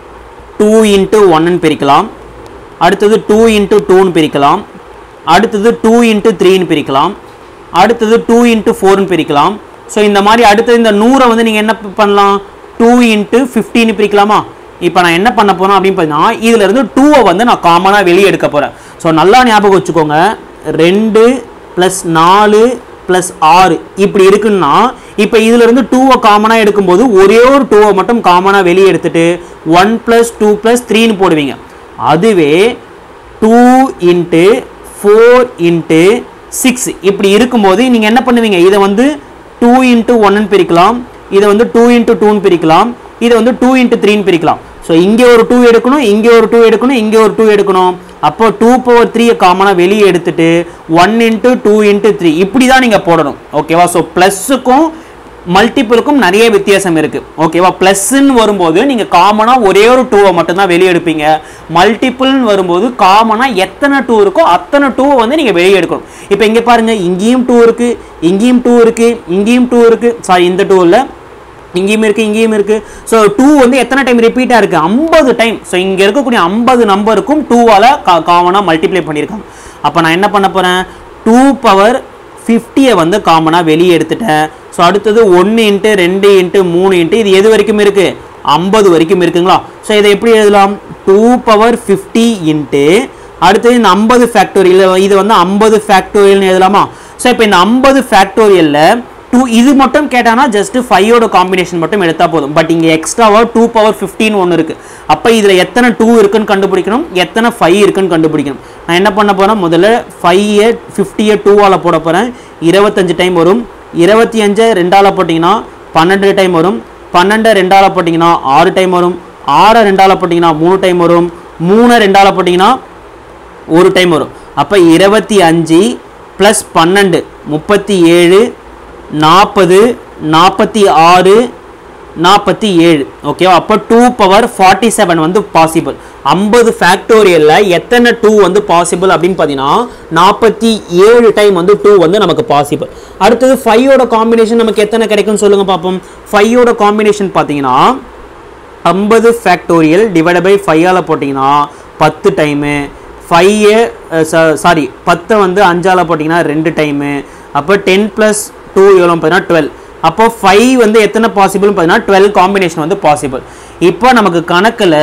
டூ இன்ட்டு ஒன்னு பிரிக்கலாம் அடுத்தது டூ இன்ட்டு டூன்னு பிரிக்கலாம் அடுத்தது டூ இன்ட்டு த்ரீன்னு பிரிக்கலாம் அடுத்தது டூ இன்ட்டு ஃபோர்னு பிரிக்கலாம் ஸோ இந்த மாதிரி அடுத்தது இந்த நூறை வந்து நீங்கள் என்ன பண்ணலாம் டூ இன்ட்டு ஃபிஃப்டின்னு பிரிக்கலாமா இப்போ நான் என்ன பண்ண போகிறேன் அப்படின்னு பார்த்தீங்கன்னா இதுல இருந்து டூவை வந்து நான் காமனாக வெளியே எடுக்க போகிறேன் ஸோ நல்லா ஞாபகம் வச்சுக்கோங்க ரெண்டு ப்ளஸ் நாலு ப்ளஸ் ஆறு இப்படி இருக்குன்னா இப்போ இதுல இருந்து டூவை காமனாக எடுக்கும்போது ஒரே ஒரு டூவை மட்டும் காமனாக வெளியே எடுத்துட்டு ஒன் ப்ளஸ் டூ ப்ளஸ் த்ரீன்னு போடுவீங்க அதுவே two into four into six இப்படி இருக்கும்போது நீங்கள் என்ன பண்ணுவீங்க இதை வந்து டூ இன்ட்டு ஒன்னு பிரிக்கலாம் இதை வந்து டூ இன்ட்டு டூன்னு பிரிக்கலாம் இதை வந்து டூ இன்ட்டு த்ரீன்னு பிரிக்கலாம் ஸோ இங்கே ஒரு டூ எடுக்கணும் இங்கே ஒரு டூ எடுக்கணும் இங்கே ஒரு டூ எடுக்கணும் அப்போ டூ பவர் த்ரீயை காமனாக வெளியே எடுத்துட்டு one into two into three இப்படி தான் நீங்கள் போடணும் ஓகேவா ஸோ ப்ளஸ்ஸுக்கும் மல்டிபிளுக்கும் நிறைய வித்தியாசம் இருக்கு ஓகேவா ப்ளஸ்ன்னு வரும்போது நீங்க காமனா ஒரே ஒரு டூவை மட்டும்தான் வெளியே எடுப்பீங்க மல்டிபிள்னு வரும்போது காமனா எத்தனை டூ இருக்கோ அத்தனை டூவை வந்து நீங்க வெளியே எடுக்கணும் இப்போ இங்க பாருங்க இங்கேயும் டூ இருக்கு இங்கேயும் டூ இருக்கு இங்கேயும் டூ இருக்கு சாரி இந்த டூ இல்ல இங்கேயும் இருக்கு இங்கேயும் இருக்கு ஸோ டூ வந்து எத்தனை டைம் ரிப்பீட்டாக இருக்கு ஐம்பது டைம் ஸோ இங்கே இருக்கக்கூடிய ஐம்பது நம்பருக்கும் டூவால் காமனாக மல்டிப்ளை பண்ணியிருக்காங்க அப்போ நான் என்ன பண்ண போகிறேன் டூ பவர் ஃபிஃப்டியை வந்து காமனாக வெளியே எடுத்துட்டேன் ஸோ அடுத்தது ஒன்று இன்ட்டு ரெண்டு இன்ட்டு மூணு இன்ட்டு இது எது வரைக்கும் இருக்குது ஐம்பது வரைக்கும் இருக்குங்களா ஸோ இதை எப்படி எழுதலாம் டூ பவர் ஃபிஃப்டி இன்ட்டு அடுத்தது இந்த ஐம்பது ஃபேக்டோரியல் இது வந்து ஐம்பது ஃபேக்டோரியல்னு எழுதலாமா ஸோ இப்போ இந்த ஐம்பது ஃபேக்டோரியலில் டூ இது மட்டும் கேட்டானா ஜஸ்ட் ஃபைவோட காம்பினேஷன் மட்டும் எடுத்தா போதும் பட் இங்கே எக்ஸ்ட்ராவா டூ பவர் ஃபிஃப்டின் ஒன்று இருக்கு அப்போ இதில் எத்தனை டூ இருக்குன்னு கண்டுபிடிக்கணும் எத்தனை ஃபைவ் இருக்குன்னு கண்டுபிடிக்கணும் நான் என்ன பண்ண போறேன் முதல்ல ஃபைவ் ஃபிஃப்டியை டூவால் போட போகிறேன் இருபத்தஞ்சு டைம் வரும் இருபத்தி அஞ்சை ரெண்டால் போட்டிங்கன்னா பன்னெண்டு டைம் வரும் பன்னெண்டை ரெண்டால் போட்டிங்கன்னா ஆறு டைம் வரும் ஆறை ரெண்டால் போட்டிங்கன்னா மூணு டைம் வரும் மூணை ரெண்டால் போட்டிங்கன்னா ஒரு டைம் வரும் அப்போ இருபத்தி அஞ்சு ப்ளஸ் பன்னெண்டு முப்பத்தி ஏழு நாற்பது நாற்பத்தி ஆறு நாற்பத்தி ஏழு ஓகேவா அப்போ டூ பவர் ஃபார்ட்டி செவன் வந்து பாசிபிள் ஐம்பது ஃபேக்டோரியலில் எத்தனை டூ வந்து பாசிபிள் அப்படின்னு பார்த்தீங்கன்னா நாற்பத்தி ஏழு டைம் வந்து டூ வந்து நமக்கு பாசிபிள் அடுத்தது ஃபைவோட காம்பினேஷன் நமக்கு எத்தனை கிடைக்கும்னு சொல்லுங்கள் பார்ப்போம் ஃபைவோட காம்பினேஷன் பார்த்தீங்கன்னா ஐம்பது ஃபேக்டோரியல் டிவைட் பை ஃபைவால் போட்டிங்கன்னா பத்து டைமு ஃபைவ் சாரி பத்தை வந்து அஞ்சால் போட்டிங்கன்னா ரெண்டு டைமு அப்போ டென் ப்ளஸ் டூ எவ்வளோ பார்த்தீங்கன்னா டுவெல் அப்போ ஃபைவ் வந்து எத்தனை பாசிபிள்னு பார்த்தீங்கன்னா டுவெல் காம்பினேஷன் வந்து பாசிபிள் இப்போ நமக்கு கணக்கில்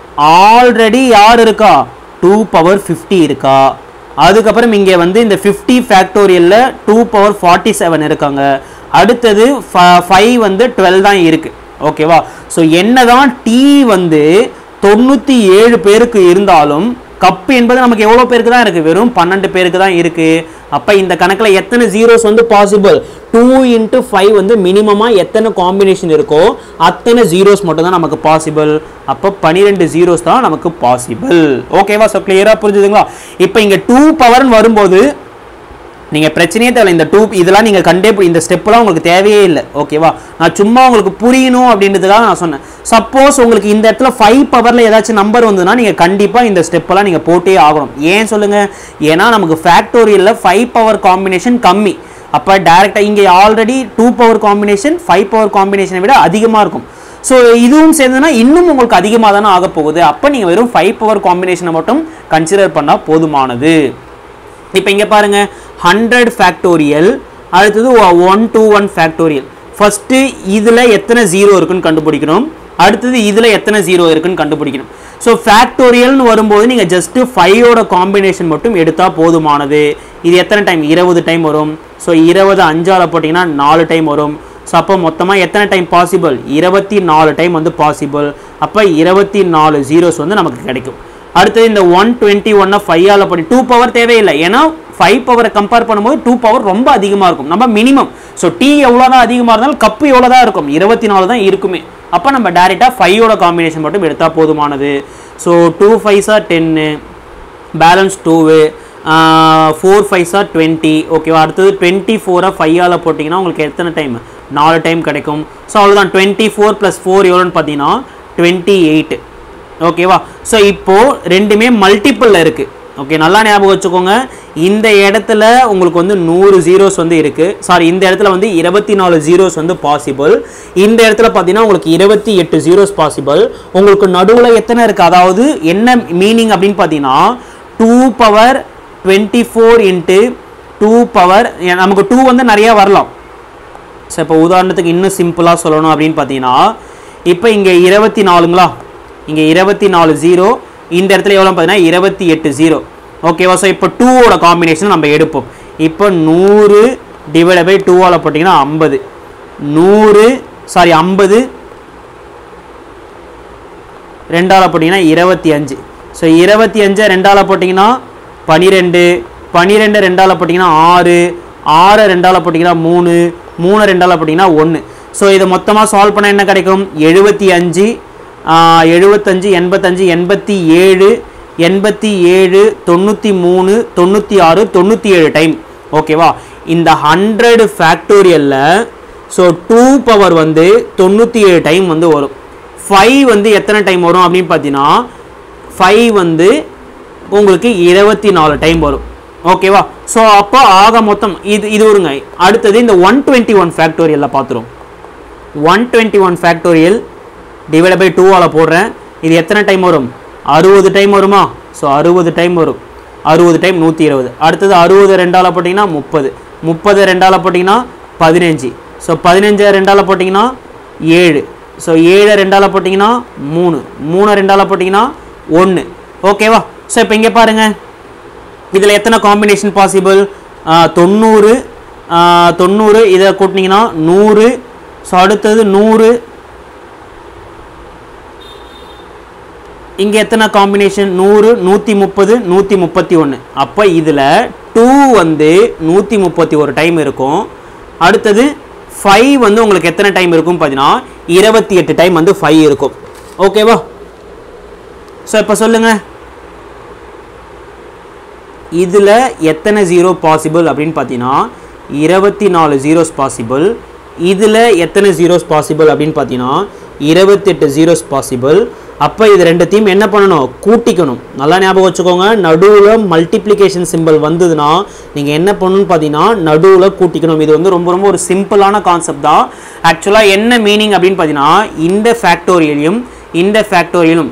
ஆல்ரெடி யார் இருக்கா டூ பவர் ஃபிஃப்டி இருக்கா அதுக்கப்புறம் இங்கே வந்து இந்த ஃபிஃப்டி ஃபேக்டோரியலில் டூ பவர் ஃபார்ட்டி செவன் இருக்காங்க அடுத்தது ஃபைவ் வந்து டுவெல் தான் இருக்குது ஓகேவா ஸோ என்னதான் டீ வந்து தொண்ணூற்றி ஏழு பேருக்கு இருந்தாலும் கப்பு என்பது நமக்கு எவ்வளோ பேருக்கு தான் இருக்குது வெறும் பன்னெண்டு பேருக்கு தான் இருக்குது அப்போ இந்த கணக்கில் எத்தனை ஜீரோஸ் வந்து பாசிபிள் டூ இன்ட்டு ஃபைவ் வந்து மினிமமாக எத்தனை காம்பினேஷன் இருக்கோ அத்தனை ஜீரோஸ் மட்டும் தான் நமக்கு பாசிபிள் அப்போ பன்னிரெண்டு ஜீரோஸ் தான் நமக்கு பாசிபிள் ஓகேவா ஸோ கிளியராக புரிஞ்சுதுங்களா இப்போ இங்கே டூ பவர்னு வரும்போது நீங்கள் பிரச்சனையே தேவை இந்த டூ இதெல்லாம் நீங்கள் கண்டே பு- இந்த ஸ்டெப்லாம் உங்களுக்கு தேவையே இல்லை ஓகேவா நான் சும்மா உங்களுக்கு புரியணும் அப்படின்றதுக்காக நான் சொன்னேன் சப்போஸ் உங்களுக்கு இந்த இடத்துல ஃபைவ் பவரில் ஏதாச்சும் நம்பர் வந்ததுன்னா நீங்கள் கண்டிப்பாக இந்த ஸ்டெப்பெல்லாம் நீங்கள் போட்டே ஆகணும் ஏன் சொல்லுங்கள் ஏன்னா நமக்கு ஃபேக்டோரியலில் ஃபைவ் பவர் காம்பினேஷன் கம்மி அப்போ டேரெக்டாக இங்கே already two power combination five power காம்பினேஷனை விட அதிகமாக இருக்கும் ஸோ இதுவும் சேர்ந்ததுன்னா இன்னும் உங்களுக்கு அதிகமாக தானே ஆக போகுது அப்போ நீங்கள் வெறும் ஃபைவ் பவர் காம்பினேஷனை மட்டும் கன்சிடர் பண்ணால் போதுமானது இப்போ இங்கே பாருங்க ஹண்ட்ரட் ஃபேக்டோரியல் அடுத்தது one two one factorial first இதில் எத்தனை ஜீரோ இருக்குன்னு கண்டுபிடிக்கணும் அடுத்தது இதில் எத்தனை ஜீரோ இருக்குன்னு கண்டுபிடிக்கணும் ஸோ ஃபேக்டோரியல்னு வரும்போது நீங்கள் ஜஸ்ட்டு ஃபைவோட காம்பினேஷன் மட்டும் எடுத்தால் போதுமானது இது எத்தனை டைம் இருபது டைம் வரும் ஸோ இருபது அஞ்சால் போட்டிங்கன்னா நாலு டைம் வரும் ஸோ அப்போ மொத்தமாக எத்தனை டைம் பாசிபிள் இருபத்தி நாலு டைம் வந்து பாசிபிள் அப்போ இருபத்தி நாலு ஜீரோஸ் வந்து நமக்கு கிடைக்கும் அடுத்தது இந்த ஒன் டுவெண்ட்டி ஒன்னை ஃபைவால் பண்ணி டூ பவர் தேவையில்லை ஏன்னா ஃபைவ் பவரை கம்பேர் பண்ணும்போது டூ பவர் ரொம்ப அதிகமாக இருக்கும் நம்ம மினிமம் ஸோ டீ எவ்வளோ தான் அதிகமாக இருந்தாலும் கப்பு எவ்வளோ தான் இருக்கும் இருபத்தி நாலு தான் இருக்குமே அப்போ நம்ம டேரெக்டாக ஃபைவோட காம்பினேஷன் மட்டும் எடுத்தால் போதுமானது ஸோ டூ ஃபைவ்ஸாக டென்னு பேலன்ஸ் டூவு ஃபோர் ஃபைவ்ஸாக டுவெண்ட்டி ஓகேவா அடுத்தது டுவெண்ட்டி ஃபோராக ஃபைவால் போட்டிங்கன்னா உங்களுக்கு எத்தனை டைம் நாலு டைம் கிடைக்கும் ஸோ அவ்வளோதான் டுவெண்ட்டி ஃபோர் ப்ளஸ் ஃபோர் எவ்வளோன்னு பார்த்தீங்கன்னா டுவெண்ட்டி எயிட் ஓகேவா ஸோ இப்போது ரெண்டுமே மல்டிப்பிளில் இருக்குது ஓகே நல்லா ஞாபகம் வச்சுக்கோங்க இந்த இடத்துல உங்களுக்கு வந்து நூறு ஜீரோஸ் வந்து இருக்குது சாரி இந்த இடத்துல வந்து இருபத்தி நாலு ஜீரோஸ் வந்து பாசிபிள் இந்த இடத்துல பார்த்தீங்கன்னா உங்களுக்கு இருபத்தி எட்டு ஜீரோஸ் பாசிபிள் உங்களுக்கு நடுவில் எத்தனை இருக்குது அதாவது என்ன மீனிங் அப்படின்னு பார்த்தீங்கன்னா two power twenty four into two power நமக்கு டூ வந்து நிறைய வரலாம் ஸோ இப்போ உதாரணத்துக்கு இன்னும் சிம்பிளாக சொல்லணும் அப்படின்னு பார்த்தீங்கன்னா இப்போ இங்கே இருபத்தி நாலுங்களா இங்கே இருபத்தி நாலு ஜீரோ இந்த இடத்துல எவ்வளோ பார்த்தீங்கன்னா இருபத்தி எட்டு ஜீரோ ஓகேவா ஸோ இப்போ டூவோட காம்பினேஷன் நம்ம எடுப்போம் இப்போ நூறு டிவைட் பை டூவால் போட்டிங்கன்னா ஐம்பது நூறு சாரி ஐம்பது ரெண்டால் போட்டிங்கன்னா இருபத்தி அஞ்சு ஸோ இருபத்தி அஞ்சை ரெண்டால் போட்டிங்கன்னா பனிரெண்டு பனிரெண்டு ரெண்டால் போட்டிங்கன்னா ஆறு ஆறு ரெண்டால் போட்டிங்கன்னா மூணு மூணு ரெண்டால் போட்டிங்கன்னா ஒன்று ஸோ இதை மொத்தமாக சால்வ் பண்ணால் என்ன கிடைக்கும் எழுபத்தி அஞ்சு எழுபத்தஞ்சு எண்பத்தஞ்சு எண்பத்தி ஏழு எண்பத்தி ஏழு தொண்ணூற்றி மூணு தொண்ணூற்றி ஆறு தொண்ணூற்றி ஏழு டைம் ஓகேவா இந்த ஹண்ட்ரடு ஃபேக்டோரியலில் ஸோ டூ பவர் வந்து தொண்ணூற்றி ஏழு டைம் வந்து வரும் ஃபைவ் வந்து எத்தனை டைம் வரும் அப்படின்னு பார்த்தீங்கன்னா ஃபைவ் வந்து உங்களுக்கு இருபத்தி நாலு டைம் வரும் ஓகேவா ஸோ அப்போ ஆக மொத்தம் இது இது வருங்க அடுத்தது இந்த ஒன் டுவெண்ட்டி ஒன் ஃபேக்டோரியலில் பார்த்துரும் one twenty one factorial divide by டூவால் போடுறேன் இது எத்தனை டைம் வரும் அறுபது டைம் வருமா ஸோ அறுபது டைம் வரும் அறுபது டைம் நூற்றி இருபது அடுத்தது அறுபது ரெண்டால் போட்டிங்கன்னா முப்பது முப்பது ரெண்டால் போட்டிங்கன்னா பதினஞ்சு ஸோ பதினஞ்சு ரெண்டால் போட்டிங்கன்னா ஏழு ஸோ ஏழு ரெண்டால் போட்டிங்கன்னா மூணு மூணு ரெண்டால் போட்டிங்கன்னா ஒன்று ஓகேவா ஸோ இப்போ இங்கே பாருங்கள் இதில் எத்தனை காம்பினேஷன் பாசிபிள் தொண்ணூறு ஆ, தொண்ணூறு இதை கூட்டினீங்கன்னா நூறு ஸோ அடுத்தது நூறு இங்கே எத்தனை காம்பினேஷன் நூறு நூற்றி முப்பது நூற்றி முப்பத்தி ஒன்று அப்போ இதில் டூ வந்து நூற்றி முப்பத்தி ஒரு டைம் இருக்கும் அடுத்தது ஃபைவ் வந்து உங்களுக்கு எத்தனை டைம் இருக்கும் பார்த்தீங்கன்னா இருபத்தி எட்டு டைம் வந்து ஃபைவ் இருக்கும் ஓகேவா ஸோ இப்போ சொல்லுங்கள் இதில் எத்தனை ஜீரோ பாசிபிள் அப்படின்னு பார்த்தீங்கன்னா இருபத்தி நாலு ஜீரோஸ் பாசிபிள் இதில் எத்தனை ஜீரோஸ் பாசிபிள் அப்படின்னு பார்த்தீங்கன்னா இருபத்தெட்டு ஜீரோஸ் பாசிபிள் அப்போ இது ரெண்டுத்தையும் என்ன பண்ணணும் கூட்டிக்கணும் நல்லா ஞாபகம் வச்சுக்கோங்க நடுவில் மல்டிப்ளிகேஷன் சிம்பிள் வந்ததுன்னா நீங்கள் என்ன பண்ணணும்னு பார்த்தீங்கன்னா நடுவில் கூட்டிக்கணும் இது வந்து ரொம்ப ரொம்ப ஒரு சிம்பிளான கான்செப்ட் தான் ஆக்சுவலாக என்ன மீனிங் அப்படின்னு பார்த்தீங்கன்னா இந்த ஃபேக்டோரியலையும் இந்த ஃபேக்டோரியலும்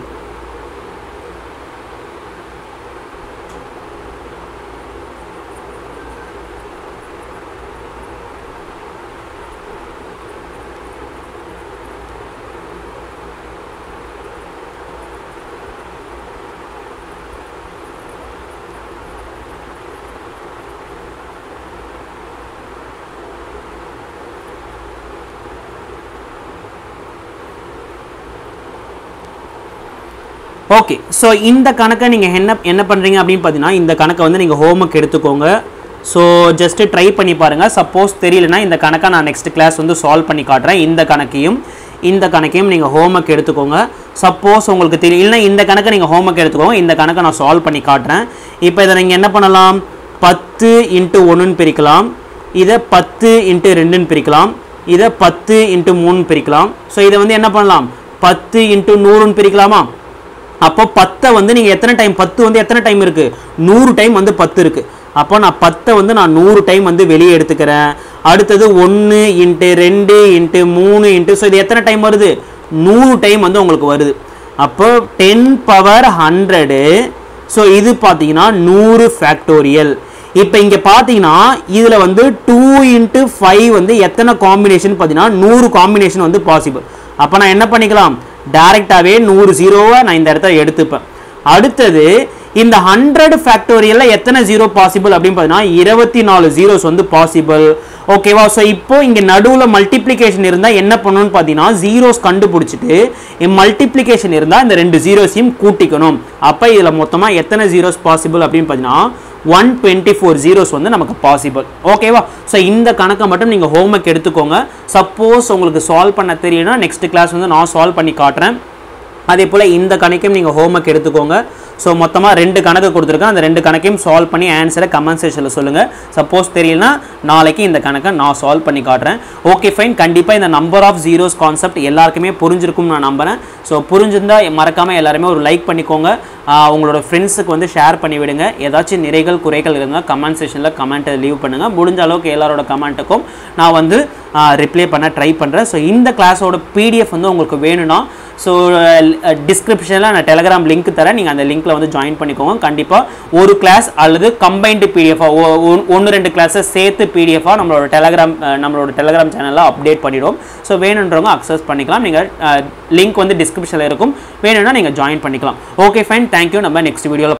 ஓகே ஸோ இந்த கணக்கை நீங்கள் என்ன என்ன பண்ணுறீங்க அப்படின்னு பார்த்தீங்கன்னா இந்த கணக்கை வந்து நீங்கள் ஹோம்ஒர்க் எடுத்துக்கோங்க ஸோ ஜஸ்ட்டு ட்ரை பண்ணி பாருங்கள் சப்போஸ் தெரியலனா இந்த கணக்கை நான் நெக்ஸ்ட் கிளாஸ் வந்து சால்வ் பண்ணி காட்டுறேன் இந்த கணக்கையும் இந்த கணக்கையும் நீங்கள் ஹோம்ஒர்க் எடுத்துக்கோங்க சப்போஸ் உங்களுக்கு தெரியல இல்லைனா இந்த கணக்கை நீங்கள் ஹோம்ஒர்க் எடுத்துக்கோங்க இந்த கணக்கை நான் சால்வ் பண்ணி காட்டுறேன் இப்போ இதை நீங்கள் என்ன பண்ணலாம் பத்து இன்ட்டு ஒன்றுன்னு பிரிக்கலாம் இதை பத்து இன்ட்டு ரெண்டுன்னு பிரிக்கலாம் இதை பத்து இன்ட்டு மூணுன்னு பிரிக்கலாம் ஸோ இதை வந்து என்ன பண்ணலாம் பத்து இன்ட்டு நூறுன்னு பிரிக்கலாமா அப்போ பத்தை வந்து நீங்கள் எத்தனை டைம் பத்து வந்து எத்தனை டைம் இருக்குது நூறு டைம் வந்து பத்து இருக்குது அப்போ நான் பத்தை வந்து நான் நூறு டைம் வந்து வெளியே எடுத்துக்கிறேன் அடுத்தது ஒன்று இன்ட்டு ரெண்டு இன்ட்டு மூணு இன்ட்டு ஸோ இது எத்தனை டைம் வருது நூறு டைம் வந்து உங்களுக்கு வருது அப்போ டென் பவர் ஹண்ட்ரடு ஸோ இது பார்த்தீங்கன்னா நூறு ஃபேக்டோரியல் இப்போ இங்கே பார்த்தீங்கன்னா இதில் வந்து டூ இன்ட்டு ஃபைவ் வந்து எத்தனை காம்பினேஷன் பார்த்தீங்கன்னா நூறு காம்பினேஷன் வந்து பாசிபிள் அப்போ நான் என்ன பண்ணிக்கலாம் டைரெக்டாகவே நூறு ஜீரோவை நான் இந்த இடத்துல எடுத்துப்பேன் அடுத்தது இந்த ஹண்ட்ரட் ஃபேக்டோரியலில் எத்தனை ஜீரோ பாசிபிள் அப்படின்னு பார்த்தீங்கன்னா இருபத்தி நாலு ஜீரோஸ் வந்து பாசிபிள் ஓகேவா ஸோ இப்போ இங்கே நடுவில் மல்டிப்ளிகேஷன் இருந்தால் என்ன பண்ணணும்னு பார்த்தீங்கன்னா ஜீரோஸ் கண்டுபிடிச்சிட்டு மல்டிப்ளிகேஷன் இருந்தால் இந்த ரெண்டு ஜீரோஸையும் கூட்டிக்கணும் அப்போ இதில் மொத்தமாக எத்தனை ஜீரோஸ் பாசிபிள் அப்படின்னு பார்த்தீங்கன்னா ஒன் டுவெண்ட்டி ஃபோர் ஜீரோஸ் வந்து நமக்கு பாசிபிள் ஓகேவா ஸோ இந்த கணக்கை மட்டும் நீங்கள் ஹோம்ஒர்க் எடுத்துக்கோங்க சப்போஸ் உங்களுக்கு சால்வ் பண்ண தெரியும்னா நெக்ஸ்ட் கிளாஸ் வந்து நான் சால்வ் பண்ணி காட்டுறேன் அதே போல் இந்த கணக்கையும் நீங்கள் ஹோம்ஒர்க் எடுத்துக்கோங்க ஸோ மொத்தமாக ரெண்டு கணக்கு கொடுத்துருக்கேன் அந்த ரெண்டு கணக்கையும் சால்வ் பண்ணி ஆன்சரை கமெண்ட் செக்ஷனில் சொல்லுங்கள் சப்போஸ் தெரியலனா நாளைக்கு இந்த கணக்கை நான் சால்வ் பண்ணி காட்டுறேன் ஓகே ஃபைன் கண்டிப்பாக இந்த நம்பர் ஆஃப் ஜீரோஸ் கான்செப்ட் எல்லாருக்குமே புரிஞ்சிருக்கும்னு நான் நம்புகிறேன் ஸோ புரிஞ்சிருந்தா மறக்காமல் எல்லாருமே ஒரு லைக் பண்ணிக்கோங்க ஆஹ் உங்களோட ஃப்ரெண்ட்ஸுக்கு வந்து ஷேர் பண்ணி விடுங்க ஏதாச்சும் நிறைகள் குறைகள் இருந்தால் கமெண்ட் செக்ஷனில் கமெண்ட்டை லீவ் பண்ணுங்கள் முடிஞ்ச அளவுக்கு எல்லாரோட கமெண்ட்டுக்கும் நான் வந்து ரிப்ளை பண்ண ட்ரை பண்ணுறேன் ஸோ இந்த கிளாஸோட பிடிஎஃப் வந்து உங்களுக்கு வேணும்னா ஸோ டிஸ்கிரிப்ஷனில் நான் டெலகிராம் லிங்க் தரேன் நீங்கள் அந்த லிங்க்கில் வந்து ஜாயின் பண்ணிக்கோங்க கண்டிப்பாக ஒரு கிளாஸ் அல்லது கம்பைன்டு பிடிஎஃபாக ஒன்று ரெண்டு கிளாஸை சேர்த்து பிடிஎஃபாக நம்மளோட டெலகிராம் நம்மளோட டெலகிராம் சேனலில் அப்டேட் பண்ணிவிடும் ஸோ வேணுன்றவங்க அக்சஸ் பண்ணிக்கலாம் நீங்கள் லிங்க் வந்து டிஸ்கிரிப்ஷனில் இருக்கும் வேணும்னா நீங்கள் ஜாயின் பண்ணிக்கலாம் ஓகே ஃபைன் தேங்க்யூ நம்ம நெக்ஸ்ட் வீடியோவில்